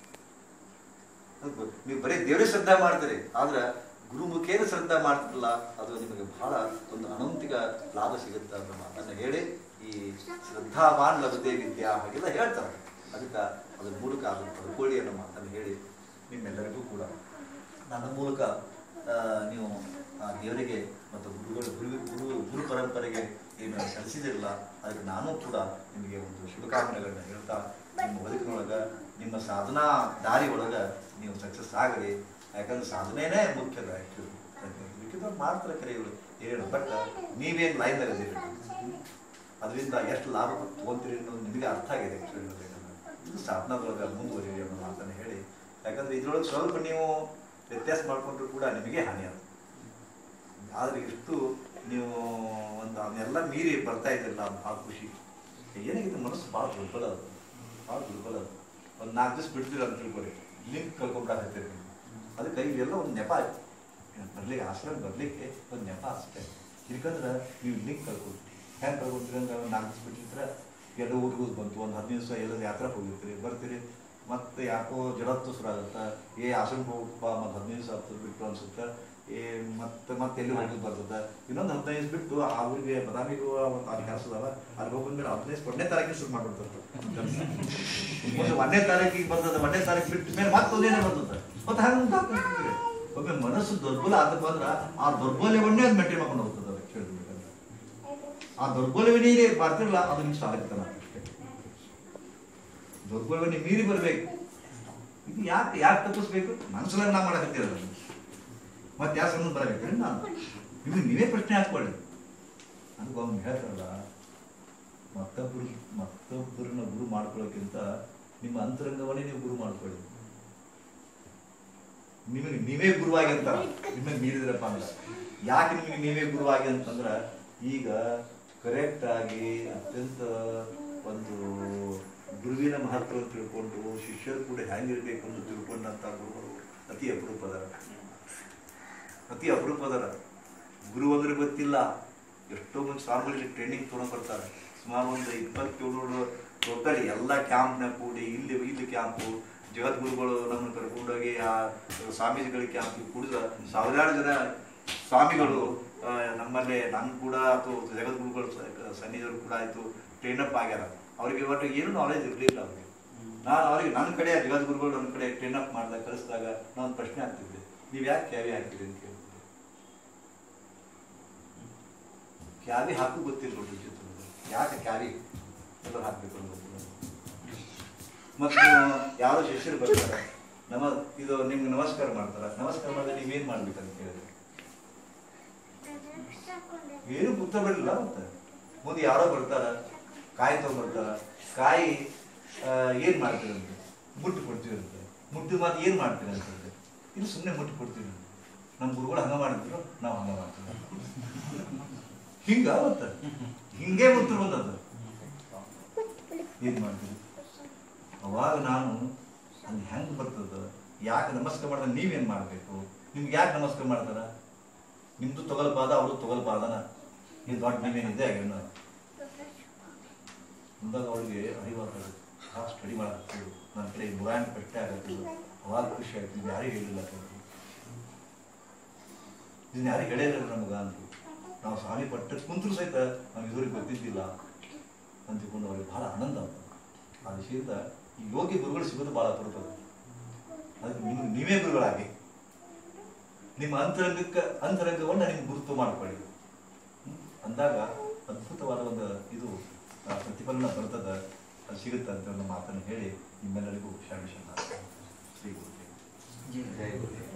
ಅದು ನೀವು ಬರೀ ದೇವರೇ ಶ್ರದ್ಧಾ ಮಾಡ್ತೀರಿ ಆದ್ರೆ ಗುರುಮುಖೇನ ಶ್ರದ್ಧಾ ಮಾಡ್ತಿರಲ್ಲ ಅದು ನಿಮಗೆ ಬಹಳ ಒಂದು ಅನಂತಿಕ ಲಾಭ ಸಿಗುತ್ತೆ ಅನ್ನೋ ಮಾತನ್ನ ಹೇಳಿ ಈ ಶ್ರದ್ಧಾವಾನ್ ಲಭತೆ ವಿದ್ಯಾ ಹಾಗೆಲ್ಲ ಹೇಳ್ತಾರೆ ಅದಕ್ಕೆ ಅದ್ರ ಮೂಲಕ ಅದನ್ನು ಪಡ್ಕೊಳ್ಳಿ ಅನ್ನೋ ಮಾತನ್ನು ಹೇಳಿ ನಿಮ್ಮೆಲ್ಲರಿಗೂ ಕೂಡ ನನ್ನ ಮೂಲಕ ಆ, ನೀವು ಆ ದೇವರಿಗೆ ಮತ್ತು ಗುರುಗಳು ಗುರು ಗುರು ಗುರು ಪರಂಪರೆಗೆ ಏನು ಸಲ್ಲಿಸಿದಿರಲ್ಲ ಅದಕ್ಕೆ ನಾನು ಕೂಡ ನಿಮಗೆ ಒಂದು ಶುಭಕಾಮನೆಗಳನ್ನ ಹೇಳ್ತಾ ನಿಮ್ಮ ಬದುಕಿನೊಳಗ ನಿಮ್ಮ ಸಾಧನಾ ದಾರಿ ಒಳಗ ನೀವು ಸಕ್ಸಸ್ ಆಗಲಿ ಯಾಕಂದ್ರೆ ಸಾಧನೆನೇ ಮುಖ್ಯದ ಆ್ಯಕ್ಚುಲಿ ಮಿಕ್ಕಿದವ್ರು ಮಾಡ್ತಾರೆ ಕರೆಗಳು ಏನು ಬಟ್ ನೀವೇನು ಲೈನ್ದಾಗ ಇದೀರಿ ಅದರಿಂದ ಎಷ್ಟು ಲಾಭ ತಗೊಂತೀರಿ ಅನ್ನೋದು ನಿಮಗೆ ಅರ್ಥ ಆಗಿದೆ ಆ್ಯಕ್ಚುಲಿ ಹೇಳ್ಬೇಕಂದ್ರೆ ಇದು ಸಾಧನದೊಳಗೆ ಮುಂದುವರಿರಿ ಅನ್ನೋ ಮಾತನ್ನು ಹೇಳಿ ಯಾಕಂದ್ರೆ ಇದ್ರೊಳಗೆ ಸ್ವಲ್ಪ ನೀವು ವ್ಯತ್ಯಾಸ ಮಾಡಿಕೊಂಡ್ರು ಕೂಡ ನಿಮಗೆ ಹಾನಿ ಅದು ಆದ್ರೆ ಇಷ್ಟು ನೀವು ಒಂದು ಅದನ್ನೆಲ್ಲ ಮೀರಿ ಬರ್ತಾ ಇದ್ದಿಲ್ಲ ಅದು ಭಾಳ ಖುಷಿ ಏನಾಗಿದೆ ಮನಸ್ಸು ಭಾಳ ದುರ್ಬಲ ಅದು ಭಾಳ ದುರ್ಬಲ ಅದು ಒಂದು ನಾಲ್ಕು ದಿವಸ ಬಿಡ್ತೀರ ಅಂತ ತಿಳ್ಕೊರಿ ಲಿಂಕ್ ಕಳ್ಕೊಂಡ್ಬಿಡಾಕತ್ತೀರಿ ನೀವು ಅದಕ್ಕೆ ಇವೆಲ್ಲ ಒಂದು ನೆಪ ಆಯ್ತು ಬರ್ಲಿಕ್ಕೆ ಆಶ್ರಮ ಬರ್ಲಿಕ್ಕೆ ಒಂದು ನೆಪ ಅಷ್ಟೇ ಯಾಕಂದ್ರೆ ನೀವು ಲಿಂಕ್ ಕಳ್ಕೊಳ್ತೀರಿ ಹೆಂಗೆ ಕಳ್ಕೊಳ್ತೀರಿ ಅಂದ್ರೆ ಒಂದು ನಾಲ್ಕು ದಿವಸ ಬಿಟ್ಟಿದ್ರೆ ಎಲ್ಲ ಊರಿಗೂ ಬಂತು ಒಂದು ಹದಿನೈದು ದಿವಸ ಎಲ್ಲ ಯಾತ್ರೆ ಹೋಗಿರ್ತೀರಿ ಬರ್ತೀರಿ ಮತ್ತೆ ಯಾಕೋ ಜಡತ್ತು ಶುರು ಆಗುತ್ತೆ ಏ ಆಶ್ರಮ ಹೋಗಪ್ಪ ಮತ್ತೆ ಹದಿನೈದು ದಿವಸ ಆಗ್ತದೆ ಬಿಟ್ಟು ಅನ್ಸುತ್ತೆ ಏ ಮತ್ತೆ ಮತ್ತೆ ಎಲ್ಲಿ ಹೋಗಿ ಬರ್ತದೆ ಇನ್ನೊಂದು ಹದಿನೈದು ದಿವಸ ಬಿಟ್ಟು ಆ ಊರಿಗೆ ಬದಾಮಿಗೂ ಒಂದು ಅಲ್ಲಿ ಕೆಲಸ ಅದಾವ ಅಲ್ಲಿ ಹೋಗ್ಬಂದ್ಮೇಲೆ ಹದಿನೈದು ಒಂದನೇ ತಾರೀಕಿಗೆ ಶುರು ಮಾಡ್ಬಿಡ್ತಾರೆ ಒಂದು ಒಂದನೇ ತಾರೀಕಿಗೆ ಬರ್ತದೆ ಒಂದನೇ ತಾರೀಕು ಬಿಟ್ಟ ಮೇಲೆ ಮತ್ತೆ ಒಂದೇನೇ ಬರ್ತದೆ ಮತ್ತೆ ಹಂಗೆ ಒಮ್ಮೆ ಮನಸ್ಸು ದುರ್ಬಲ ಆದಪ್ಪ ಅಂದ್ರೆ ಆ ದೌರ್ಬಲ್ಯವನ್ನೇ ಅದು ಮೆಂಟೈನ್ ಮಾಡ್ಕೊಂಡು ಹೋಗ್ತದೆ ಅದಕ್ಕೆ ಹೇಳ್ಬೇಕಂದ್ರೆ ಆ ದೌರ್ಬಲ್ಯವನ್ನೇ ಬರ್ತಿರಲ್ಲ ಅದು ನಿಮ್ಗೆ ಸಾಲಕ್ತನ ದೌರ್ಬಲ್ಯವನ್ನೇ ಮೀರಿ ಬರ್ಬೇಕು ಇದು ಯಾಕೆ ಯಾಕೆ ತಪ್ಪಿಸ್ಬೇಕು ಮನಸ್ಸಲ್ಲ ನಾ ಮಾಡಕತ್ತಿರಲ್ಲ ಮತ್ತೆ ಯಾವ ಸಂಬಂಧ ಬರಬೇಕ್ರಿ ನಾನು ನಿಮಗೆ ನೀವೇ ಪ್ರಶ್ನೆ ಹಾಕ್ಕೊಳ್ಳಿ ನನಗೆ ಒಮ್ಮೆ ಹೇಳ್ತಾರಲ್ಲ ಮತ್ತೊಬ್ಬರು ಮತ್ತೊಬ್ಬರನ್ನ ಗುರು ಮಾಡ್ಕೊಳ್ಳೋಕ್ಕಿಂತ ನಿಮ್ಮ ಅಂತರಂಗವನ್ನೇ ನೀವು ಗುರು ಮಾಡ್ಕೊಳ್ಳಿ ನಿಮಗೆ ನೀವೇ ಗುರುವಾಗಿ ಅಂತ ನಿಮಗೆ ಮೀರಿದ್ರಪ್ಪ ಅಂದ್ರೆ ಯಾಕೆ ನಿಮಗೆ ನೀವೇ ಗುರುವಾಗಿ ಅಂತಂದ್ರ ಈಗ ಕರೆಕ್ಟ್ ಆಗಿ ಅತ್ಯಂತ ಒಂದು ಗುರುವಿನ ಮಹತ್ವ ತಿಳ್ಕೊಂಡು ಶಿಷ್ಯರು ಕೂಡ ಹೆಂಗಿರ್ಬೇಕು ಅಂತ ತಿಳ್ಕೊಂಡಂತ ಗುರುಗಳು ಅತಿ ಅಪರೂಪದರ ಅತಿ ಅಪರೂಪದರ ಗುರು ಅಂದ್ರೆ ಗೊತ್ತಿಲ್ಲ ಎಷ್ಟೋ ಮಂದಿ ಸ್ವಾಮಿಗಳಿಗೆ ಟ್ರೈನಿಂಗ್ ತೊಗೊಂಡ್ ಬರ್ತಾರೆ ಸುಮಾರು ಒಂದು ಇಪ್ಪತ್ತೇಳು ಟೋಟಲ್ ಎಲ್ಲ ಕ್ಯಾಂಪ್ನ ಕೂಡಿ ಇಲ್ಲಿ ಇಲ್ಲಿ ಕ್ಯಾಂಪು ಜಗದ್ಗುರುಗಳು ನಮ್ಮನ್ನು ಕರ್ಕೊಂಡೋಗಿ ಆ ಸ್ವಾಮೀಜಿಗಳ ಕ್ಯಾಂಪ್ ಕುಡಿದ ಸಾವಿರಾರು ಜನ ಸ್ವಾಮಿಗಳು ಆ, ನಮ್ಮಲ್ಲಿ ನನ್ ಕೂಡ ಅಥವಾ ಜಗದ್ಗುರುಗಳು ಸ- ಸನ್ನಿಧಿಗಳು ಕೂಡ ಆಯ್ತು ಟ್ರೈನ್ ಅಪ್ ಆಗ್ಯಾರ ಅವ್ರಿಗೆ ಇವತ್ತು ಏನು ನಾಲೆಜ್ ಇರಲಿಲ್ಲ ಅವ್ರಿಗೆ ನಾನು ಅವ್ರಿಗೆ ನನ್ನ ಕಡೆ ಜಗದ್ಗುರುಗಳು ನನ್ನ ಕಡೆ ಟ್ರೈನ್ ಅಪ್ ಮಾಡಿದಾಗ ಕಳಿಸಿದಾಗ ನಾನು ಪ್ರಶ್ನೆ ಆಗ್ತಿದ್ದೆ ನೀವು ಯಾಕೆ ಕ್ಯಾವಿ ಹಾಕಿರಿ ಅಂತ ಕೇಳಿದ್ದೆ ಕ್ಯಾವಿ ಹಾಕು ಗೊತ್ತಿಲ್ಲ ನೋಡ್ರಿ ಚಿತ್ರದಲ್ಲಿ ಯಾಕೆ ಕ್ಯಾವಿ ಎಲ್ಲ ಹಾಕ್ಬೇಕು ಅಂತ ಗೊತ್ತಿಲ್ಲ ಮತ್ತು ಯಾರೋ ಶಿಷ್ಯರು ಬರ್ತಾರೆ ನಮ ಇದು ನಿಮ್ಗೆ ನಮಸ್ಕಾರ ಮಾಡ್ತಾರ ನಮಸ್ಕಾರ ಮಾಡಿದ್ರೆ ನೀವೇನ್ ಮಾಡ್ಬೇಕಂತ ಕೇಳಿದ್ರೆ ಏನು ಉತ್ತರ ಬರಲಿಲ್ಲ ಮತ್ತೆ ಮುಂದೆ ಯಾರೋ ಬರ್ತಾರ ಕಾಯಿ ತಗೊಂಡ್ಬರ್ತಾರ ಕಾಯಿ ಆ, ಏನ್ ಮಾಡ್ತೀರಂತೆ ಮುಟ್ಟು ಕೊಡ್ತೀರಂತೆ ಮುಟ್ಟಿದ ಮಾತು ಏನ್ ಮಾಡ್ತೀರಂತೆ ಇದು ಸುಮ್ಮನೆ ಮುಟ್ಟು ಕೊಡ್ತೀವಿ ನಮ್ಮ ಗುರುಗಳು ಹಂಗ ಮಾಡಿದ್ರು ನಾವು ಹಂಗ ಮಾಡ್ತೀವಿ ಹಿಂಗ ಮತ್ತ ಹಿಂಗೆ ಉತ್ತರ ಬಂದದ್ದು ಏನ್ ಮಾಡ್ತೀವಿ ಅವಾಗ ನಾನು ಅಲ್ಲಿ ಹೆಂಗ್ ಬರ್ತದ ಯಾಕೆ ನಮಸ್ಕಾರ ಮಾಡಿದ್ರೆ ನೀವೇನ್ ಮಾಡ್ಬೇಕು ನಿಮ್ಗೆ ಯಾಕೆ ನಮಸ್ಕಾರ ಮಾಡ್ತಾರ ನಿಮ್ದು ತೊಗಲ್ಪಾದ ಅವ್ರದ್ದು ತೊಗಲ್ಪಾದನ ಇದು ದೊಡ್ಡ ನೀವೇನಿದೆ ಏನು ಅಂದಾಗ ಅವಳಿಗೆ ಅರಿವಾಗ್ತದೆ ಆ ಸ್ಟಡಿ ಮಾಡಾಕತ್ತಿದ್ರು ನನ್ನ ಕಡೆ ಮುರಾಯಣ ಪಟ್ಟೆ ಆಗತ್ತಿದ್ರು ಅವಾಗ ಖುಷಿ ಆಯ್ತು ಇದು ಯಾರಿಗೆ ಹೇಳಿಲ್ಲ ಅಂತ ಇದನ್ನ ಯಾರಿಗೆ ಹೇಳಿಲ್ಲ ನಮಗ ಅಂದ್ರು ನಾವು ಸ್ವಾಮಿ ಪಟ್ಟ ಕುಂತರು ಸಹಿತ ನಾವು ಇದುವರೆಗೆ ಗೊತ್ತಿದ್ದಿಲ್ಲ ಅಂತ ತಿಳ್ಕೊಂಡು ಅವ್ರಿಗೆ ಬಹಳ ಆನಂದ ಆಯ್ತು ಆ ವಿಷಯದಿಂದ ಈ ಯೋಗ್ಯ ಗುರುಗಳು ಸಿಗೋದು ಬಹಳ ಬರ್ತದೆ ಅದಕ್ಕೆ ನಿಮ್ಗೆ ನೀವೇ ಗುರುಗಳಾಗಿ ನಿಮ್ಮ ಅಂತರಂಗಕ್ಕೆ ಅಂತರಂಗವನ್ನು ನಿಮ್ಗೆ ಗುರುತು ಮಾಡ್ಕೊಳ್ಳಿ ಹ್ಮ್? ಅಂದಾಗ ಅದ್ಭುತವಾದ ಒಂದು ಇದು ಆ ಪ್ರತಿಫಲನ ಬರ್ತದ ಅದು ಸಿಗುತ್ತೆ ಅಂತ ಒಂದು ಮಾತನ್ನು ಹೇಳಿ ನಿಮ್ಮೆಲ್ಲರಿಗೂ ಶರಣ ಶರಣ ಶ್ರೀ ಗುರುದೇವ ಜೈ ಗುರುದೇವ